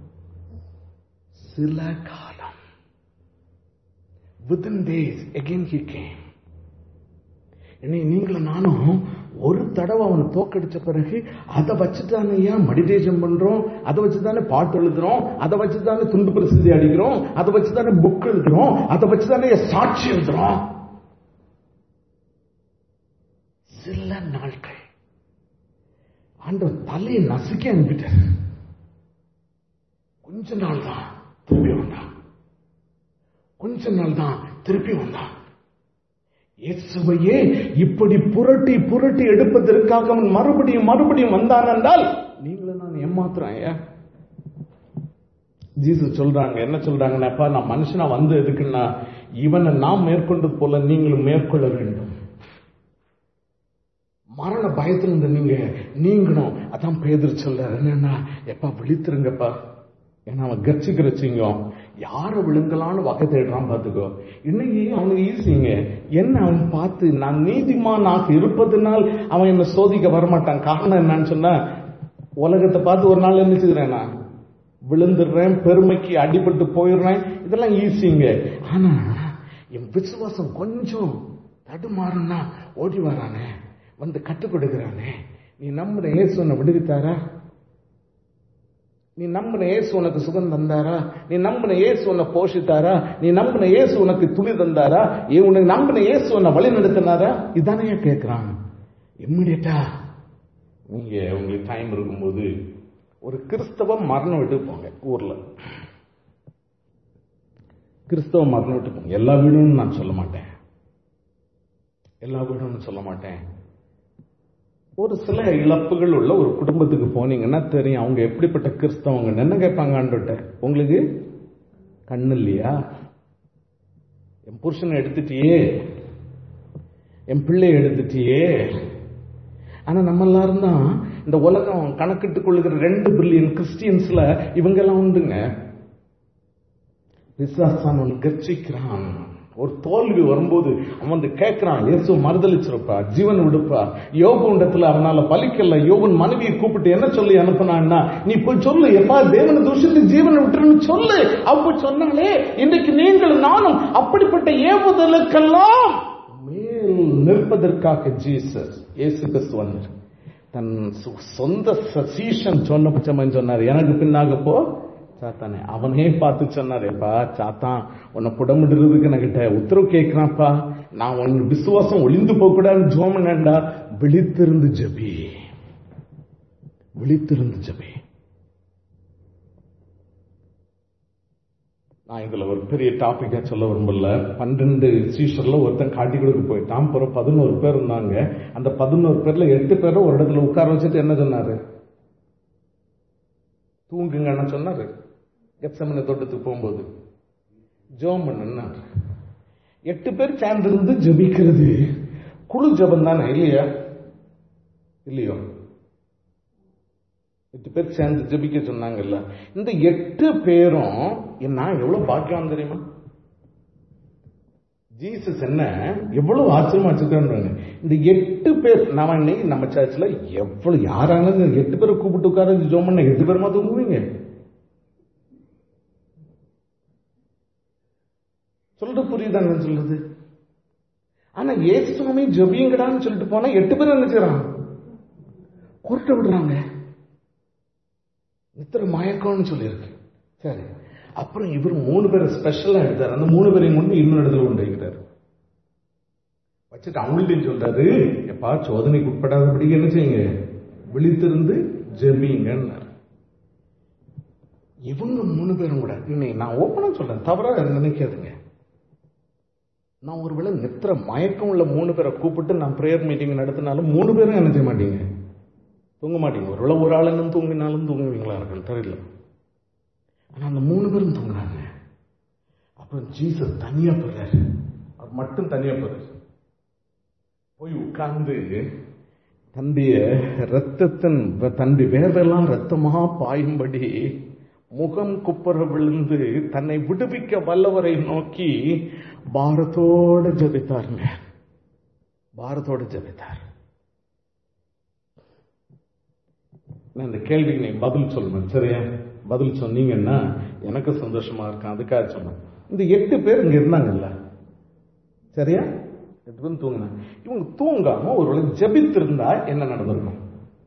சில காலம் within days again he came என்னை நீங்களும் நானும் ஒரு தடவை அவனை தோக்கடிச்ச பிறகு அதை வச்சுதானே ஏன் மெடிடேஷன் பண்றோம் அதை வச்சுதானே பாட்டு எழுதுறோம் அதை வச்சுதானே துண்டு பிரசித்தி அடிக்கிறோம் அதை வச்சுதானே புக் எழுதுறோம் அதை வச்சுதானே சாட்சி எழுதுறோம் சில நாட்கள் ஆண்டவர் தலையை நசுக்கி அனுப்பிட்டார் கொஞ்ச நாள் தான் திருப்பி வந்தான் கொஞ்ச நாள் தான் திருப்பி வந்தான் இயேசுவையே இப்படி புரட்டி புரட்டி எடுப்பதற்காக அவன் மறுபடியும் மறுபடியும் வந்தான் என்றால் நீங்களும் நான் ஏமாத்துறேன் ஏன் ஜீசு சொல்றாங்க என்ன சொல்றாங்கன்னாப்பா நான் மனுஷனா வந்து எதுக்குன்னா இவனை நாம் மேற்கொண்டது போல நீங்களும் மேற்கொள்ள வேண்டும் மரண பயத்துல இருந்து நீங்க நீங்கணும் அதான் பேதர் சொல்றாரு என்னன்னா எப்பா விழித்திருங்கப்பா ஏன்னா அவன் கர்ச்சிக்கிற சிங்கம் யார விழுங்கலான்னு வகை தேடுறான் பாத்துக்கோ இன்னைக்கு அவனுக்கு ஈஸிங்க என்ன அவன் பார்த்து நான் நீதிமானாக இருப்பதனால் அவன் என்ன சோதிக்க வரமாட்டான் காரணம் என்னன்னு சொன்னா உலகத்தை பார்த்து ஒரு நாள் நினைச்சுக்கிறேன் நான் விழுந்துடுறேன் பெருமைக்கு அடிபட்டு போயிடுறேன் இதெல்லாம் ஈஸிங்க ஆனா என் விசுவாசம் கொஞ்சம் தடுமாறுனா ஓடி வரானே வந்து கற்றுக் கொடுக்கிறானே நீ நம்புற இயேசு உன்னை விடுவித்தாரா நீ நம்பின இயேசு உனக்கு சுகம் தந்தாரா நீ நம்பின இயேசு உன்னை போஷித்தாரா நீ நம்பின இயேசு உனக்கு துணி தந்தாரா ஏ உனக்கு நம்பின இயேசு உன்னை வழி நடத்தினாரா இதானே கேட்கிறான் இம்மிடியட்டா நீங்க உங்களுக்கு டைம் இருக்கும்போது ஒரு கிறிஸ்தவ மரணம் விட்டு போங்க ஊர்ல கிறிஸ்தவ மரணம் விட்டு போங்க எல்லா வீடும் நான் சொல்ல மாட்டேன் எல்லா வீடும் சொல்ல மாட்டேன் ஒரு சில இழப்புகள் உள்ள ஒரு குடும்பத்துக்கு போனீங்கன்னா தெரியும் அவங்க எப்படிப்பட்ட கிறிஸ்தவங்க என்ன கேட்பாங்க ஆண்டுட்ட உங்களுக்கு கண்ணு இல்லையா என் புருஷனை எடுத்துட்டியே என் பிள்ளைய எடுத்துட்டியே ஆனா நம்ம எல்லாரும் தான் இந்த உலகம் கணக்கிட்டுக் கொள்ளுகிற ரெண்டு பில்லியன் கிறிஸ்டியன்ஸ்ல இவங்க எல்லாம் உண்டுங்க விசுவாசான் கர்ச்சிக்கிறான் ஒரு தோல்வி வரும்போது அவன் வந்து கேட்கிறான் இயேசு மறுதளிச்சிருப்பா ஜீவன் விடுப்பா யோகுண்டத்துல அவனால பலிக்கல யோகன் மனைவியை கூப்பிட்டு என்ன சொல்லி அனுப்பினான்னா நீ போய் சொல்லு எப்பா தேவனை தூஷித்து ஜீவனை விட்டுருன்னு சொல்லு அப்ப சொன்னாலே இன்னைக்கு நீங்கள் நானும் அப்படிப்பட்ட ஏவுதலுக்கெல்லாம் மேல் நிற்பதற்காக ஜீசஸ் இயேசு கிறிஸ்து வந்தார் தன் சு- சொந்த சசீஷன் சொன்ன பட்சம் சொன்னார் எனக்கு பின்னாக போ சாத்தானே அவனே பார்த்து சொன்னாரேப்பா சாத்தான் உன்னை புடமிடுறதுக்கு என்கிட்ட உத்தரவு கேட்கிறான்ப்பா நான் உன் விசுவாசம் ஒளிந்து போக கூடாதுன்னு ஜோமனேண்டா விழித்திருந்து ஜபி விழித்திருந்து ஜபி நான் இதுல ஒரு பெரிய டாபிக்கா சொல்ல விரும்பல பன்னெண்டு சீஷர்ல ஒருத்தன் காட்டி கொடுக்க போயிட்டான் அப்புறம் பதினோரு பேர் இருந்தாங்க அந்த பதினோரு பேர்ல எட்டு பேரை ஒரு இடத்துல உட்கார வச்சுட்டு என்ன சொன்னாரு தூங்குங்கன்னு சொன்னாரு கெப்சமனை தோட்டத்துக்கு போகும்போது ஜோம் பண்ணுன்னாரு எட்டு பேர் சேர்ந்திருந்து ஜெபிக்கிறது குழு ஜெபம் தானே இல்லையா இல்லையோ எட்டு பேர் சேர்ந்து ஜெபிக்க சொன்னாங்கல்ல இந்த எட்டு பேரும் நான் எவ்வளவு பாக்கியம் தெரியுமா ஜீசஸ் என்ன எவ்வளவு ஆச்சரியமா வச்சிருக்காங்க இந்த எட்டு பேர் நாம இன்னைக்கு நம்ம சர்ச்சில் எவ்வளவு யாராலும் இந்த எட்டு பேரை கூப்பிட்டு உட்கார ஜோம் பண்ண எட்டு பேருமா தூங்குவீங்க சொல்றது புரியுதா நான் சொல்றது ஆனா ஏசு சுவாமி ஜபியுங்கடான்னு சொல்லிட்டு போனா எட்டு பேர் என்ன செய்றான் குருட்ட விடுறாங்க நித்திர மயக்கம்னு சொல்லியிருக்கு சரி அப்புறம் இவர் மூணு பேரை ஸ்பெஷலா எடுத்தார் அந்த மூணு பேரையும் கொண்டு இன்னொரு இடத்துல கொண்டு வைக்கிறார் வச்சுட்டு அவங்கள்ட்டையும் சொல்றாரு எப்பா சோதனைக்கு உட்படாதபடி என்ன செய்யுங்க விழித்திருந்து ஜெபிங்கன்னார் இவங்க மூணு பேரும் கூட இன்னைக்கு நான் ஓப்பனா சொல்றேன் தவறா நினைக்காதுங்க நான் ஒருவேளை நித்திர மயக்கம் உள்ள மூணு பேரை கூப்பிட்டு நான் ப்ரேயர் மீட்டிங் நடத்தினாலும் மூணு பேரும் என்ன செய்ய மாட்டீங்க தூங்க மாட்டீங்க ஒருவேளை ஒரு ஆளுன்னு தூங்கினாலும் தூங்குவீங்களா இருக்கும் தெரியல ஆனா அந்த மூணு பேரும் தூங்குறாங்க அப்புறம் ஜீசஸ் தனியா போறாரு அவர் மட்டும் தனியா போறாரு போய் உட்கார்ந்து தன்னுடைய ரத்தத்தின் தன்னுடைய வேர்வெல்லாம் ரத்தமா பாயும்படி முகம் குப்புற விழுந்து தன்னை விடுவிக்க வல்லவரை நோக்கி பாரத்தோட ஜெபித்தாருங்க பாரத்தோட ஜெபித்தார் நான் இந்த கேள்விக்கு நீ பதில் சொல்லணும் சரியா பதில் சொன்னீங்கன்னா எனக்கு சந்தோஷமா இருக்கும் அதுக்காக சொன்னேன் இந்த எட்டு பேர் இங்க இருந்தாங்கல்ல சரியா எட்டு பேரும் தூங்கினாங்க இவங்க தூங்காம ஒருவேளை ஜெபித்திருந்தா என்ன நடந்திருக்கும்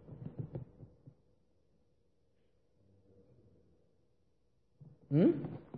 ம்?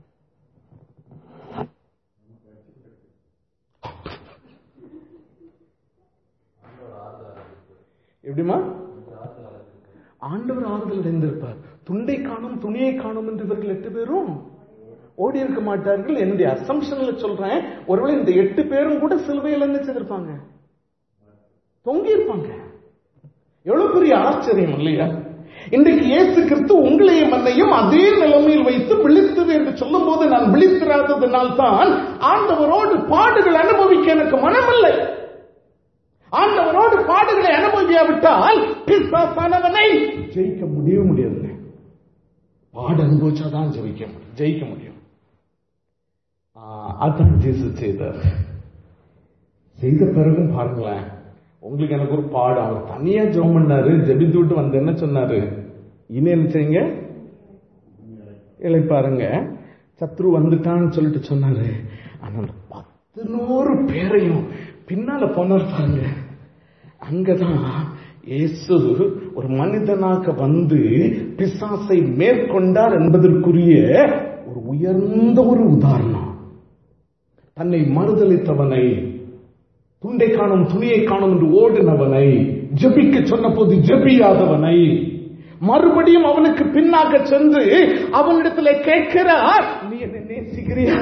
எப்படிமா ஆண்டவர் ஆறுதல் அடைந்திருப்பார் துண்டை காணும் துணியை காணும் என்று இவர்கள் எட்டு பேரும் ஓடி இருக்க மாட்டார்கள் என்னுடைய அசம்ஷன்ல சொல்றேன் ஒருவேளை இந்த எட்டு பேரும் கூட சிலுவையில் என்ன செய்திருப்பாங்க தொங்கி இருப்பாங்க எவ்வளவு பெரிய ஆச்சரியம் இல்லையா இன்றைக்கு இயேசு கிறிஸ்து உங்களையும் என்னையும் அதே நிலைமையில் வைத்து விழித்தது என்று சொல்லும் போது நான் விழித்திராததினால் தான் ஆண்டவரோடு பாடுகள் அனுபவிக்க எனக்கு மனமில்லை ஆண்டவரோடு பாடுகளை அனுபவியாவிட்டால் பிசாசானவனை ஜெயிக்க முடியவே முடியாது பாட அனுபவிச்சாதான் ஜெயிக்க முடியும் ஜெயிக்க முடியும் ஆ, அதான் ஜீசஸ் செய்தார் செய்த பிறகும் பாருங்களேன் உங்களுக்கு எனக்கு ஒரு பாடம் அவர் தனியா ஜெபம் பண்ணாரு ஜெபித்து விட்டு வந்து என்ன சொன்னாரு இனி என்ன செய்யுங்க இல்லை பாருங்க சத்ரு வந்துட்டான்னு சொல்லிட்டு சொன்னாரு ஆனா அந்த பத்து நூறு பேரையும் பின்னால போனார் பாருங்க அங்கதான் இயேசு ஒரு மனிதனாக வந்து பிசாசை மேற்கொண்டார் என்பதற்குரிய ஒரு உயர்ந்த ஒரு உதாரணம் தன்னை மறுதளித்தவனை துண்டை காணும் துணியை காணும் என்று ஓடினவனை ஜெபிக்க சொன்ன போது ஜெபியாதவனை மறுபடியும் அவனுக்கு பின்னாக சென்று அவனிடத்துல கேட்கிறார் நீ என்னை நேசிக்கிறியா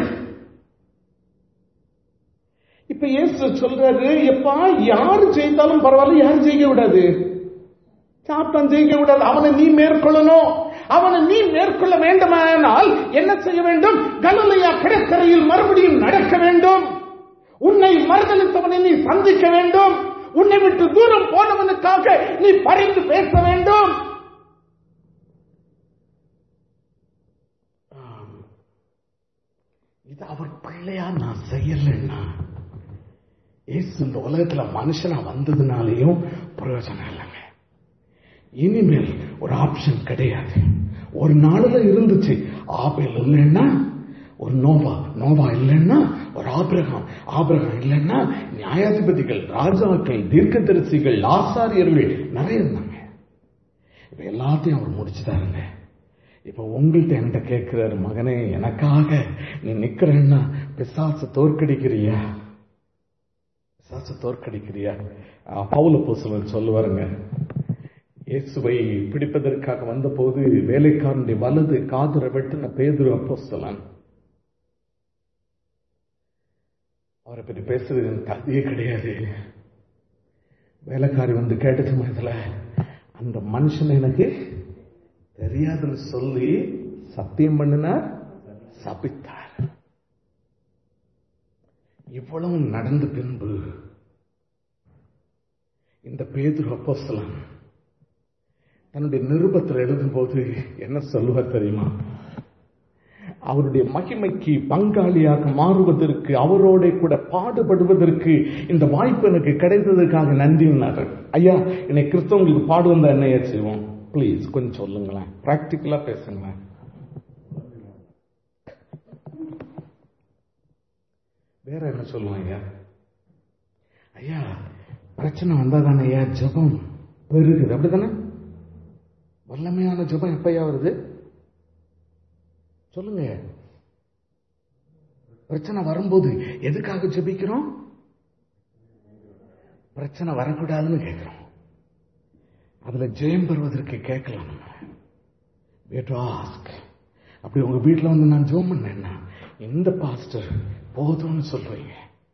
இப்ப இயேசு சொல்றாரு எப்பா யாரு ஜெயித்தாலும் பரவாயில்ல யாரும் ஜெயிக்க விடாது சாத்தான் ஜெயிக்க விடாது அவனை நீ மேற்கொள்ளணும் அவனை நீ மேற்கொள்ள வேண்டுமானால் என்ன செய்ய வேண்டும் கலலையா கடற்கரையில் மறுபடியும் நடக்க வேண்டும் உன்னை மறுதளித்தவனை நீ சந்திக்க வேண்டும் உன்னை விட்டு தூரம் போனவனுக்காக நீ பறிந்து பேச வேண்டும் ஆம். இது அவர் பிள்ளையா நான் செய்யலைன்னா இயேசு இந்த உலகத்துல மனுஷனா வந்ததுனாலையும் பிரயோஜனம் இல்லைங்க இனிமேல் ஒரு ஆப்ஷன் கிடையாது ஒரு நாளுல இருந்துச்சு ஆபேல் இல்லைன்னா ஒரு நோவா நோவா இல்லைன்னா ஒரு ஆபிரகாம் ஆபிரகாம் இல்லைன்னா நியாயாதிபதிகள் ராஜாக்கள் தீர்க்கதரிசிகள் ஆசாரியர்கள் நிறைய இருந்தாங்க இப்ப எல்லாத்தையும் அவர் முடிச்சுட்டாருங்க இப்ப உங்கள்கிட்ட என்கிட்ட கேட்கிறாரு மகனே எனக்காக நீ நிக்கிறன்னா பிசாச தோற்கடிக்கிறியா பிசாச தோற்கடிக்கிறியா அஹ் பவுல பூசலன் சொல்லுவாருங்க இயேசுவை பிடிப்பதற்காக வந்தபோது வேலைக்காரனுடைய வலது காதுர வெட்டின பேதுரு அப்போஸ்தலன் அவரை பற்றி பேசுறது எனக்கு தகுதியே கிடையாது வேலைக்காரி வந்து கேட்ட சமயத்துல அந்த மனுஷன் எனக்கு தெரியாதுன்னு சொல்லி சத்தியம் பண்ணினார் சபித்தார் இவ்வளவு நடந்த பின்பு இந்த பேதுரு அப்போஸ்தலன் தன்னுடைய நிருபத்தில் எழுதும்போது என்ன சொல்லுவார் தெரியுமா அவருடைய மகிமைக்கு பங்காளியாக மாறுவதற்கு அவரோட கூட பாடுபடுவதற்கு இந்த வாய்ப்பு எனக்கு கிடைத்ததற்காக நன்றினார் ஐயா என்னை கிறிஸ்தவங்களுக்கு பாடு வந்தா என்னையா செய்வோம் ப்ளீஸ் கொஞ்சம் சொல்லுங்களேன் பிராக்டிக்கலா பேசுங்களேன் வேற என்ன சொல்லுவோம் ஐயா ஐயா பிரச்சனை வந்தா தானே ஐயா ஜபம் பெருகுது அப்படிதானே வல்லமையான ஜபம் எப்பயா வருது சொல்லுங்க பிரச்சனை வரும்போது எதுக்காக ஜெபிக்கிறோம் பிரச்சனை வரக்கூடாதுன்னு கேட்கிறோம் அதுல ஜெயம் பெறுவதற்கு கேட்கலாம் நம்ம We have to ask. அப்படி உங்க வீட்டுல வந்து நான் ஜோம் பண்ணேன்னா எந்த பாஸ்டர் போதும்னு சொல்றீங்க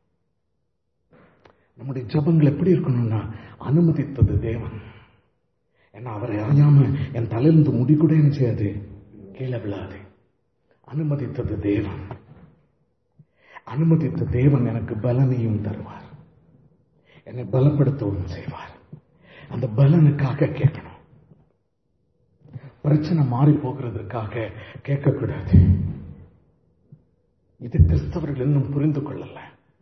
நம்முடைய ஜபங்கள் எப்படி இருக்கணும்னா அனுமதித்தது தேவன் ஏன்னா அவரை அறியாம என் தலையிலிருந்து முடி கூட என்ன செய்யாது கீழே விழாது அனுமதித்தது தேவன் அனுமதித்த தேவன் எனக்கு பலனையும் தருவார் என்னை பலப்படுத்தவும் செய்வார் அந்த பலனுக்காக கேட்கணும் பிரச்சனை மாறி போகிறதுக்காக கேட்கக்கூடாது இது கிறிஸ்தவர்கள் இன்னும் புரிந்து கொள்ளல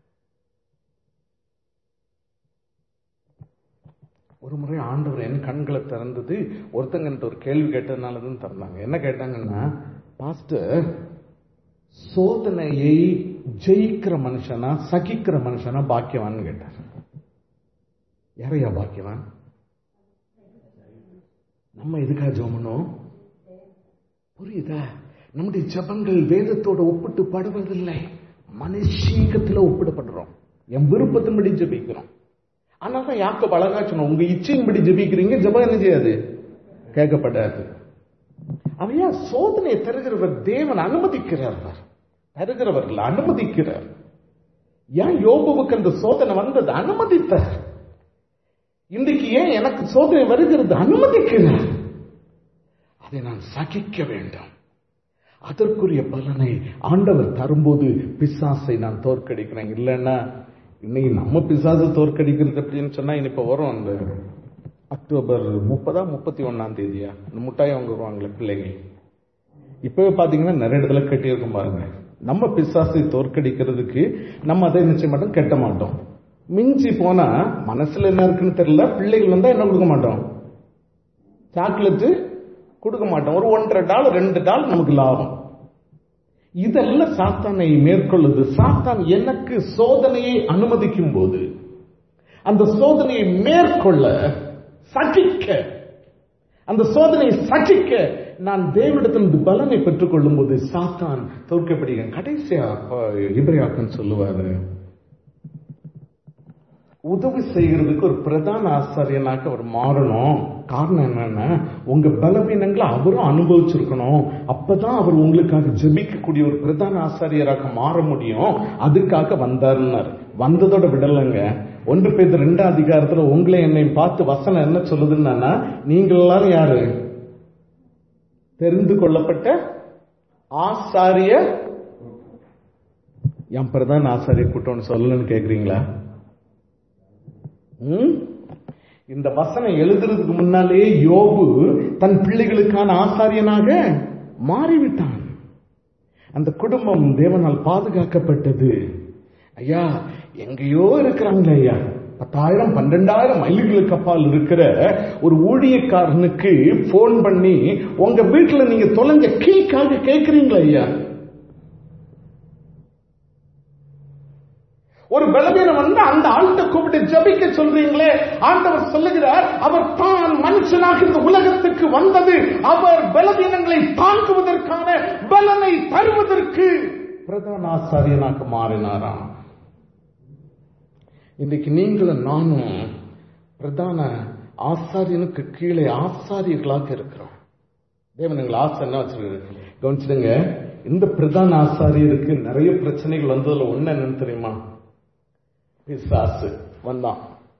ஒரு முறை ஆண்டவர் என் கண்களை திறந்தது ஒருத்தங்கிட்ட ஒரு கேள்வி கேட்டதுனால தான் திறந்தாங்க என்ன கேட்டாங்கன்னா பாஸ்டர் சோதனையை ஜெயிக்கிற மனுஷனா சகிக்கிற மனுஷனா பாக்கியவான்னு கேட்டார் யாரையா பாக்கியவான் நம்ம எதுக்காக ஜோமனும் புரியுதா நம்முடைய ஜபங்கள் வேதத்தோட ஒப்பிட்டு படுவதில்லை மனுஷீகத்துல ஒப்பிடப்படுறோம் என் விருப்பத்தின்படி ஜபிக்கிறோம் ஆனால் தான் யாக்கோப் அழகா சொன்னோம் உங்க இச்சையின்படி ஜபிக்கிறீங்க ஜபம் என்ன செய்யாது கேட்கப்படாது அவையா சோதனையை தருகிறவர் தேவன் அனுமதிக்கிறார் தருகிறவர் இல்ல அனுமதிக்கிறார் ஏன் யோபுவுக்கு அந்த சோதனை வந்தது அனுமதித்தார் இன்றைக்கு ஏன் எனக்கு சோதனை வருகிறது அனுமதிக்கிறார் அதை நான் சகிக்க வேண்டும் அதற்குரிய பலனை ஆண்டவர் தரும்போது பிசாசை நான் தோற்கடிக்கிறேன் இல்லைன்னா இன்னைக்கு நம்ம பிசாசை தோற்கடிக்கிறது அப்படின்னு சொன்னா இப்ப வரும் அந்த அக்டோபர் முப்பதா முப்பத்தி ஒன்னாம் தேதியா இந்த முட்டாய் அவங்க வருவாங்களே பிள்ளைகள் இப்பவே பாத்தீங்கன்னா நிறைய இடத்துல கட்டியிருக்கும் பாருங்க நம்ம பிசாசை தோற்கடிக்கிறதுக்கு நம்ம அதை என்ன செய்ய மாட்டோம் கட்ட மாட்டோம் மிஞ்சி போனா மனசுல என்ன இருக்குன்னு தெரியல பிள்ளைகள் வந்தா என்ன கொடுக்க மாட்டோம் சாக்லேட் கொடுக்க மாட்டோம் ஒரு ஒன்றரை டாலர் ரெண்டு டாலர் நமக்கு லாபம் இதெல்லாம் சாத்தானை மேற்கொள்ளுது சாத்தான் எனக்கு சோதனையை அனுமதிக்கும் போது அந்த சோதனையை மேற்கொள்ள சகிக்க அந்த சோதனையை சகிக்க நான் தேவனிடத்திலிருந்து பலனை பெற்றுக் கொள்ளும் போது சாத்தான் தோற்கப்படுகிறேன் கடைசியா இப்ரையாக்கன் சொல்லுவாரு உதவி செய்கிறதுக்கு ஒரு பிரதான ஆசாரியனாக்க அவர் மாறணும் காரணம் என்னன்னா உங்க பலவீனங்களை அவரும் அனுபவிச்சிருக்கணும் அப்பதான் அவர் உங்களுக்காக ஜெபிக்கக்கூடிய ஒரு பிரதான ஆசாரியராக மாற முடியும் அதுக்காக வந்தாருன்னார் வந்ததோட விடலைங்க ஒன்று பேர் ரெண்டாம் அதிகாரத்துல உங்களை என்னை பார்த்து வசனம் என்ன சொல்லுதுன்னா நீங்கள் எல்லாரும் யாரு தெரிந்து கொள்ளப்பட்ட ஆசாரிய என் பிரதான ஆசாரிய கூட்டம்னு சொல்லலன்னு கேக்குறீங்களா ம்? இந்த வசனம் எழுதுறதுக்கு முன்னாலே யோபு தன் பிள்ளைகளுக்கான ஆசாரியனாக மாறிவிட்டான் அந்த குடும்பம் தேவனால் பாதுகாக்கப்பட்டது ஐயா எங்கேயோ இருக்கிறாங்களே ஐயா பத்தாயிரம் பன்னெண்டாயிரம் மைல்களுக்கு அப்பால் இருக்கிற ஒரு ஊழியக்காரனுக்கு போன் பண்ணி உங்க வீட்டுல நீங்க தொலைஞ்ச கீக்காக கேட்கிறீங்களா ஐயா ஒரு பலவீனம் வந்து அந்த ஆள்கிட்ட கூப்பிட்டு ஜபிக்க சொல்றீங்களே ஆண்டவர் சொல்லுகிறார் அவர் தான் மனுஷனாக இந்த உலகத்துக்கு வந்தது அவர் பலவீனங்களை தாங்குவதற்கான பலனை தருவதற்கு பிரதான ஆசாரியனாக மாறினாராம் இன்னைக்கு நீங்களும் நானும் பிரதான ஆசாரியனுக்கு கீழே ஆசாரியர்களாக இருக்கிறோம் தேவன் எங்களை ஆசை என்ன வச்சிருக்கு கவனிச்சிடுங்க இந்த பிரதான ஆசாரியருக்கு நிறைய பிரச்சனைகள் வந்ததுல ஒண்ணு என்னன்னு தெரியுமா பிசாசு வந்தான்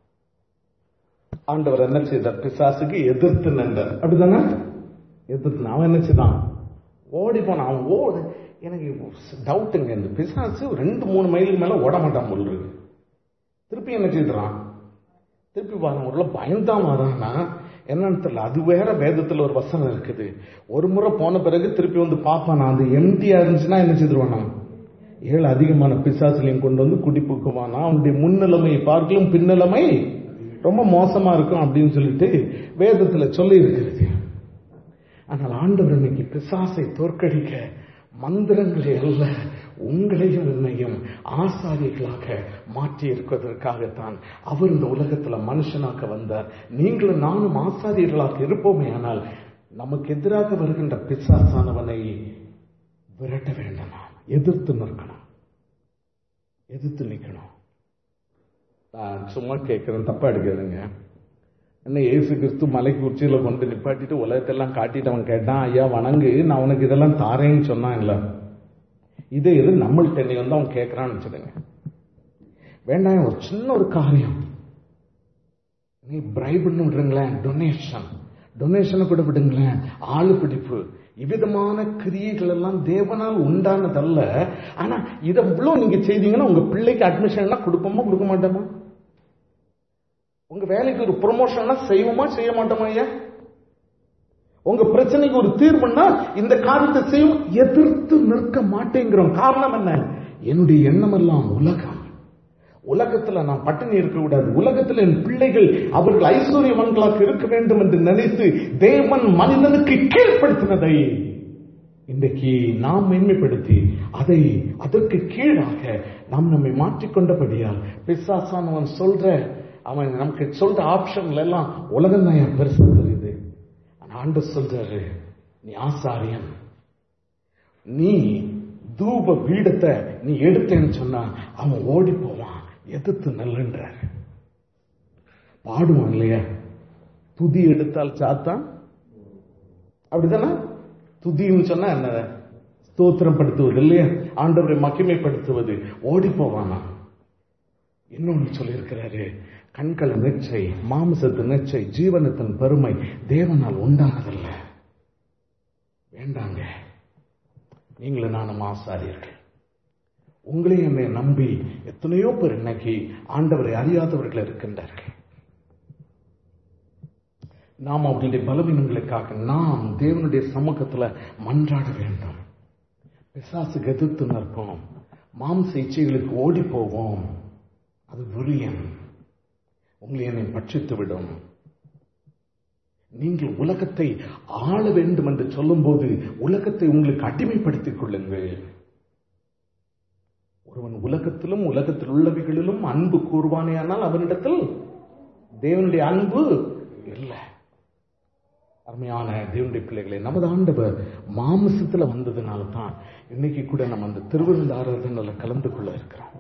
ஆண்டவர் என்ன செய்தார் பிசாசுக்கு எதிர்த்து நின்றார் அப்படிதானே எதிர்த்து அவன் என்ன செய்தான் ஓடி போனான் அவன் ஓடு எனக்கு டவுட்டுங்க இந்த பிசாசு ரெண்டு மூணு மைலுக்கு மேல ஓட மாட்டான் போல் இருக்கு திருப்பி என்ன செய்தான் திருப்பி பாருங்க உள்ள பயந்தான் வரானா என்னன்னு தெரியல அது வேற வேதத்துல ஒரு வசனம் இருக்குது ஒரு முறை போன பிறகு திருப்பி வந்து பார்ப்பான் அது எம்டியா இருந்துச்சுன்னா என்ன செய்திருவானா ஏழு அதிகமான பிசாசுலையும் கொண்டு வந்து குடிப்புக்குவானா அவனுடைய முன்னிலைமை பார்க்கலும் பின்னிலைமை ரொம்ப மோசமா இருக்கும் அப்படின்னு சொல்லிட்டு வேதத்துல சொல்லி இருக்கிறது ஆனால் ஆண்டவர் இன்னைக்கு பிசாசை தோற்கடிக்க மந்திரங்களை அல்ல உங்களையும் என்னையும் ஆசாரியர்களாக மாற்றி இருப்பதற்காகத்தான் அவர் இந்த உலகத்துல மனுஷனாக வந்தார் நீங்களும் நானும் ஆசாரியர்களாக இருப்போமே ஆனால் நமக்கு எதிராக வருகின்ற பிசாசானவனை விரட்ட வேண்டாம் எதிர்த்து நிற்கணும் எதிர்த்து நிற்கணும் நான் சும்மா கேட்கிறேன் தப்பா எடுக்கிறேங்க என்ன ஏசு கிறிஸ்து மலைக்கு உச்சியில கொண்டு நிப்பாட்டிட்டு உலகத்தெல்லாம் காட்டிட்டு அவன் கேட்டான் ஐயா வணங்கு நான் உனக்கு இதெல்லாம் தாரேன்னு சொன்னான் இல்ல இதே இது நம்மள்கிட்ட நீ வந்து அவன் கேட்கறான்னு வச்சுடுங்க வேண்டாம் ஒரு சின்ன ஒரு காரியம் நீ பிரைபிள்னு விடுறீங்களேன் டொனேஷன் டொனேஷனை கூட விடுங்களேன் ஆளு பிடிப்பு இவ்விதமான கிரியைகள் எல்லாம் தேவனால் உண்டானதல்ல ஆனா இதை இவ்வளவு நீங்க செய்தீங்கன்னா உங்க பிள்ளைக்கு அட்மிஷன் எல்லாம் கொடுப்போமா கொடுக்க மாட்டோமா உங்க வேலைக்கு ஒரு ப்ரொமோஷன் செய்வோமா செய்ய மாட்டோமா ஐயா உங்க பிரச்சனைக்கு ஒரு தீர்வுன்னா இந்த காரியத்தை செய்யும் எதிர்த்து நிற்க மாட்டேங்கிறோம் காரணம் என்ன என்னுடைய எண்ணம் எல்லாம் உலகம் உலகத்துல நான் பட்டினி இருக்க கூடாது உலகத்துல என் பிள்ளைகள் அவர்கள் ஐஸ்வர்யவான்களாக இருக்க வேண்டும் என்று நினைத்து தேவன் மனிதனுக்கு கீழ்ப்படுத்தினதை இன்றைக்கு நாம் மேன்மைப்படுத்தி அதை அதற்கு கீழாக நாம் நம்மை மாற்றிக்கொண்டபடியால் பிசாசானவன் சொல்ற அவன் நமக்கு சொல்ற ஆப்ஷன்ல எல்லாம் உலகம் தான் என் பெருசா தெரியுது ஆண்டு சொல்றாரு நீ ஆசாரியன் நீ தூப பீடத்தை நீ எடுத்தேன்னு சொன்னா அவன் ஓடி போவான் எதிர்த்து நல்லன்றார் பாடுவான் இல்லையா துதி எடுத்தால் சாத்தான் அப்படிதானே துதின்னு சொன்னா என்ன ஸ்தோத்திரம் படுத்துவது இல்லையா ஆண்டவரை மகிமைப்படுத்துவது ஓடி போவானா இன்னொன்னு சொல்லியிருக்கிறாரு கண்கள் நெச்சை மாம்சத்து நெச்சை ஜீவனத்தின் பெருமை தேவனால் உண்டானதல்ல வேண்டாங்க நீங்களும் நானும் ஆசாரியர்கள் உங்களையும் என்னை நம்பி எத்தனையோ பேர் இன்னைக்கு ஆண்டவரை அறியாதவர்கள் இருக்கின்றார்கள் நாம் அவர்களுடைய பலவீனங்களுக்காக நாம் தேவனுடைய சமூகத்துல மன்றாட வேண்டும் பிசாசுக்கு எதிர்த்து நிற்போம் மாம்ச இச்சைகளுக்கு ஓடி போவோம் அது விரியன் உங்களை என்னை பட்சித்து விடும் நீங்கள் உலகத்தை ஆள வேண்டும் என்று சொல்லும்போது உலகத்தை உங்களுக்கு அடிமைப்படுத்திக் கொள்ளுங்கள் ஒருவன் உலகத்திலும் உலகத்தில் உள்ளவைகளிலும் அன்பு கூறுவானேயானால் அவனிடத்தில் தேவனுடைய அன்பு இல்லை அருமையான தேவனுடைய பிள்ளைகளை நமது ஆண்டவர் மாமிசத்துல வந்ததுனால தான் இன்னைக்கு கூட நம்ம அந்த திருவிருந்த ஆராதனையில கலந்து கொள்ள இருக்கிறோம்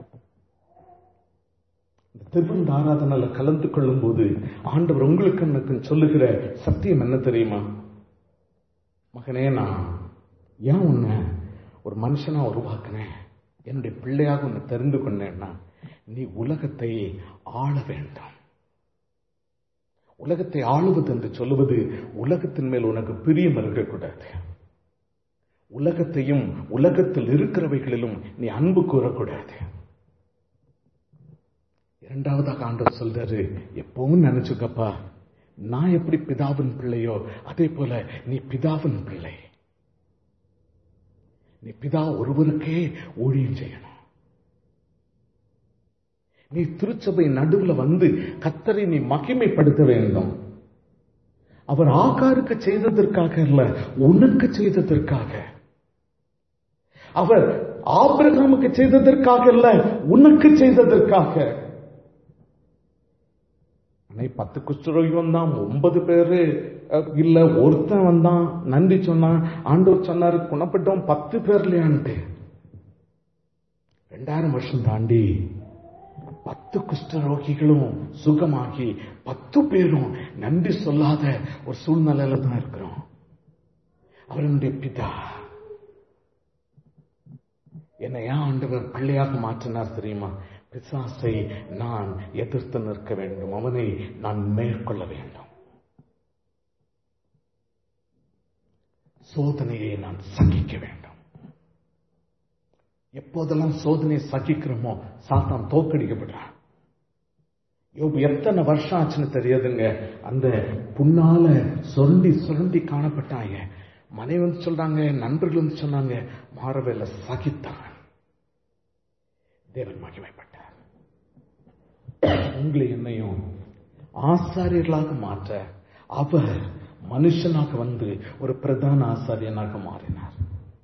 இந்த திருவிருந்த ஆராதனையில கலந்து கொள்ளும் போது ஆண்டவர் உங்களுக்கு எனக்கு சொல்லுகிற சத்தியம் என்ன தெரியுமா மகனே நான் ஏன் உன்னை ஒரு மனுஷனா உருவாக்குனேன் என்னுடைய பிள்ளையாக உன்னை தெரிந்து கொண்டேன்னா நீ உலகத்தை ஆள வேண்டாம் உலகத்தை ஆளுவது என்று சொல்லுவது உலகத்தின் மேல் உனக்கு பிரியம் இருக்கக்கூடாது உலகத்தையும் உலகத்தில் இருக்கிறவைகளிலும் நீ அன்பு கூறக்கூடாது இரண்டாவதாக ஆண்டவர் சொல்றாரு எப்பவும் நினைச்சுக்கப்பா நான் எப்படி பிதாவின் பிள்ளையோ அதே போல நீ பிதாவின் பிள்ளை நீ பிதா ஒருவருக்கே ஊழியம் செய்யணும் நீ திருச்சபை நடுவுல வந்து கத்தரை நீ மகிமைப்படுத்த வேண்டும் அவர் ஆகாருக்கு செய்ததற்காக அல்ல உனக்கு செய்ததற்காக அவர் ஆபிரகாமுக்கு செய்ததற்காக அல்ல உனக்கு செய்ததற்காக பத்து குஷ்டரோகி வந்தான் ஒன்பது பேரு இல்ல ஒருத்தன் வந்தான் நன்றி சொன்னான் ஆண்டவர் சொன்னாரு குணப்பட்டவன் பத்து பேர்லையான்ட்டு ரெண்டாயிரம் வருஷம் தாண்டி பத்து குஷ்டரோகிகளும் சுகமாகி பத்து பேரும் நன்றி சொல்லாத ஒரு சூழ்நிலையில தான் இருக்கிறோம் அவருடைய பிதா என்னை ஏன் ஆண்டவர் பிள்ளையாக மாற்றினார் தெரியுமா பிசாசை நான் எதிர்த்து நிற்க வேண்டும் அவனை நான் மேற்கொள்ள வேண்டும் சோதனையை நான் சகிக்க வேண்டும் எப்போதெல்லாம் சோதனையை சகிக்கிறோமோ சாத்தான் தோக்கடிக்கப்படுறான் யோபு எத்தனை வருஷம் ஆச்சுன்னு தெரியாதுங்க அந்த புண்ணால சுரண்டி சுரண்டி காணப்பட்டாங்க மனைவி வந்து சொல்றாங்க நண்பர்கள் வந்து சொன்னாங்க மாறவேல சகித்தான் தேவன் மகிமைப்பட்டார் உங்களை என்னையும் ஆசாரியர்களாக மாற்ற அவர் மனுஷனாக வந்து ஒரு பிரதான ஆசாரியனாக மாறினார்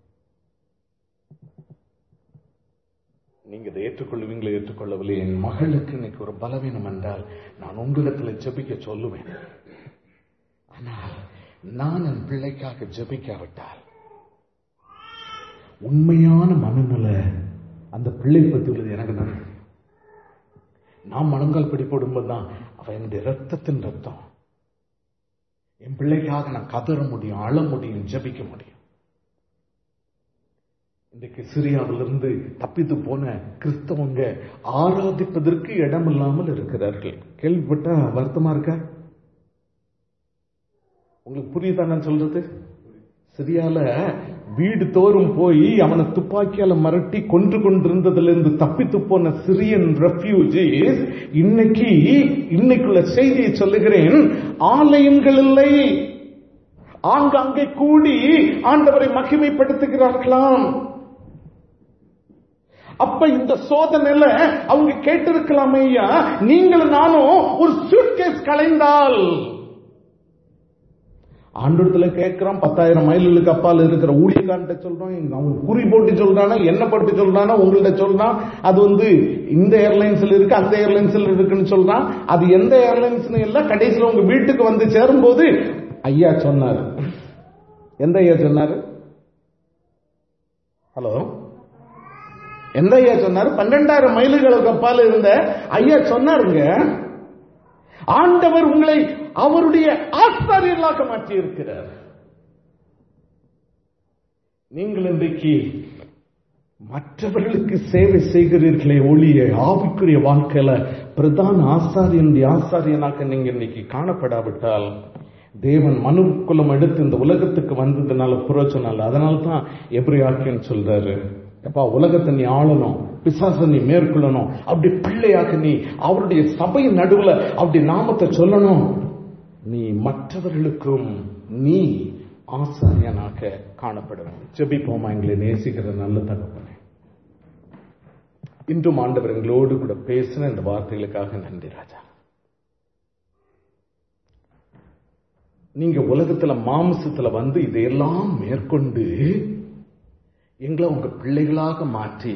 நீங்க இதை ஏற்றுக்கொள்ளுவீங்களோ ஏற்றுக்கொள்ளவில்லை என் மகளுக்கு இன்னைக்கு ஒரு பலவீனம் என்றால் நான் உங்களிடத்தில் ஜெபிக்க சொல்லுவேன் ஆனால் நான் என் பிள்ளைக்காக ஜெபிக்காவிட்டால் உண்மையான மனநிலை அந்த பிள்ளை பற்றி உள்ளது எனக்கு தான் நான் மனங்கால் பிடி போடும்போது தான் அவன் என்னுடைய ரத்தத்தின் ரத்தம் என் பிள்ளைக்காக நான் கதற முடியும் அழ முடியும் ஜபிக்க முடியும் இன்றைக்கு சிரியாவிலிருந்து தப்பித்து போன கிறிஸ்தவங்க ஆராதிப்பதற்கு இடம் இல்லாமல் இருக்கிறார்கள் கேள்விப்பட்டா வருத்தமா இருக்கா உங்களுக்கு புரியுதா நான் சொல்றது சிரியால வீடு தோறும் போய் அவனை துப்பாக்கியால மிரட்டி கொன்று கொண்டிருந்ததுல இருந்து தப்பித்து போன சிரியன் ரெஃப்யூஜிஸ் இன்னைக்கு இன்னைக்குள்ள செய்தியை சொல்லுகிறேன் ஆலயங்கள் இல்லை ஆங்காங்கே கூடி ஆண்டவரை மகிமைப்படுத்துகிறார்களாம் அப்ப இந்த சோதனையில அவங்க கேட்டிருக்கலாமே ஐயா நீங்களும் நானும் ஒரு சூட்கேஸ் கலைந்தால் ஆண்டோடத்துல கேட்கிறோம் பத்தாயிரம் மைல்களுக்கு அப்பால் இருக்கிற ஊழியக்கார்ட்ட சொல்றோம் அவங்க குறி போட்டு சொல்றானா என்ன போட்டு சொல்றானா உங்கள்ட்ட சொல்றான் அது வந்து இந்த ஏர்லைன்ஸ்ல இருக்கு அந்த ஏர்லைன்ஸ்ல இருக்குன்னு சொல்றான் அது எந்த ஏர்லைன்ஸ்னு இல்ல கடைசியில் உங்க வீட்டுக்கு வந்து சேரும்போது ஐயா சொன்னாரு எந்த ஐயா சொன்னாரு ஹலோ எந்த ஐயா சொன்னாரு பன்னெண்டாயிரம் மைல்களுக்கு அப்பால் இருந்த ஐயா சொன்னாருங்க ஆண்டவர் உங்களை அவருடைய ஆசாரியர்களாக மாற்றி இருக்கிறார் நீங்கள் இன்றைக்கு மற்றவர்களுக்கு சேவை செய்கிறீர்களே ஒளிய ஆவிக்குரிய வாழ்க்கையில பிரதான ஆசாரியனுடைய ஆசாரியனாக நீங்க இன்னைக்கு காணப்படாவிட்டால் தேவன் மனு குலம் எடுத்து இந்த உலகத்துக்கு வந்ததுனால புரோச்சனம் இல்லை அதனால தான் எப்படி ஆக்கின்னு சொல்றாரு எப்பா உலகத்தை நீ ஆளணும் பிசாச நீ மேற்கொள்ளணும் அப்படி பிள்ளையாக நீ அவருடைய சபையின் நடுவுல அப்படி நாமத்தை சொல்லணும் நீ மற்றவர்களுக்கும் நீ ஆசாரியனாக காணப்பட வேண்டும் ஜெபிப்போமா எங்களை நேசிக்கிற நல்ல தகப்பனே இன்றும் ஆண்டவர் எங்களோடு கூட பேசின இந்த வார்த்தைகளுக்காக நன்றி ராஜா நீங்க உலகத்துல மாம்சத்துல வந்து இதையெல்லாம் மேற்கொண்டு எங்களை உங்க பிள்ளைகளாக மாற்றி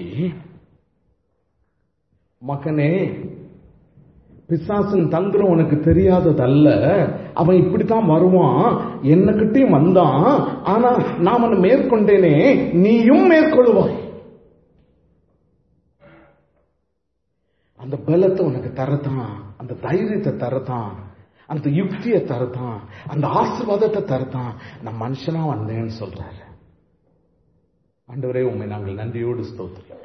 மகனே பிசாசின் தந்திரம் உனக்கு தெரியாததல்ல அவன் இப்படித்தான் வருவான் என்னகிட்டயும் வந்தான் ஆனா நான் அவனை மேற்கொண்டேனே நீயும் மேற்கொள்வாய் அந்த பலத்தை உனக்கு தரத்தான் அந்த தைரியத்தை தரத்தான் அந்த யுக்தியை தரத்தான் அந்த ஆசீர்வாதத்தை தரத்தான் நான் மனுஷனா வந்தேன்னு சொல்றாரு ஆண்டவரே உண்மை நாங்கள் நன்றியோடு ஸ்தோத்திரிக்கிறோம்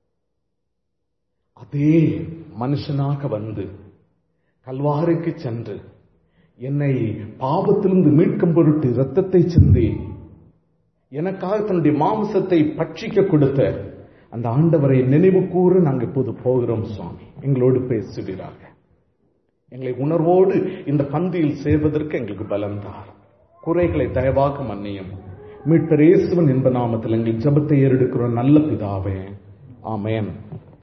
அதே மனுஷனாக வந்து கல்வாருக்கு சென்று என்னை பாவத்திலிருந்து மீட்கும் பொருட்டு இரத்தத்தை சிந்தி எனக்காக தன்னுடைய மாம்சத்தை பட்சிக்க கொடுத்த அந்த ஆண்டவரை நினைவு கூற நாங்கள் இப்போது போகிறோம் சுவாமி எங்களோடு பேசுகிறாங்க எங்களை உணர்வோடு இந்த பந்தியில் சேர்வதற்கு எங்களுக்கு பலம் தார் குறைகளை தயவாக மன்னியும் மீட்பர் இயேசுவன் என்ப நாமத்தில் எங்கள் ஜபத்தை ஏறெடுக்கிறோம் நல்ல பிதாவே ஆமேன்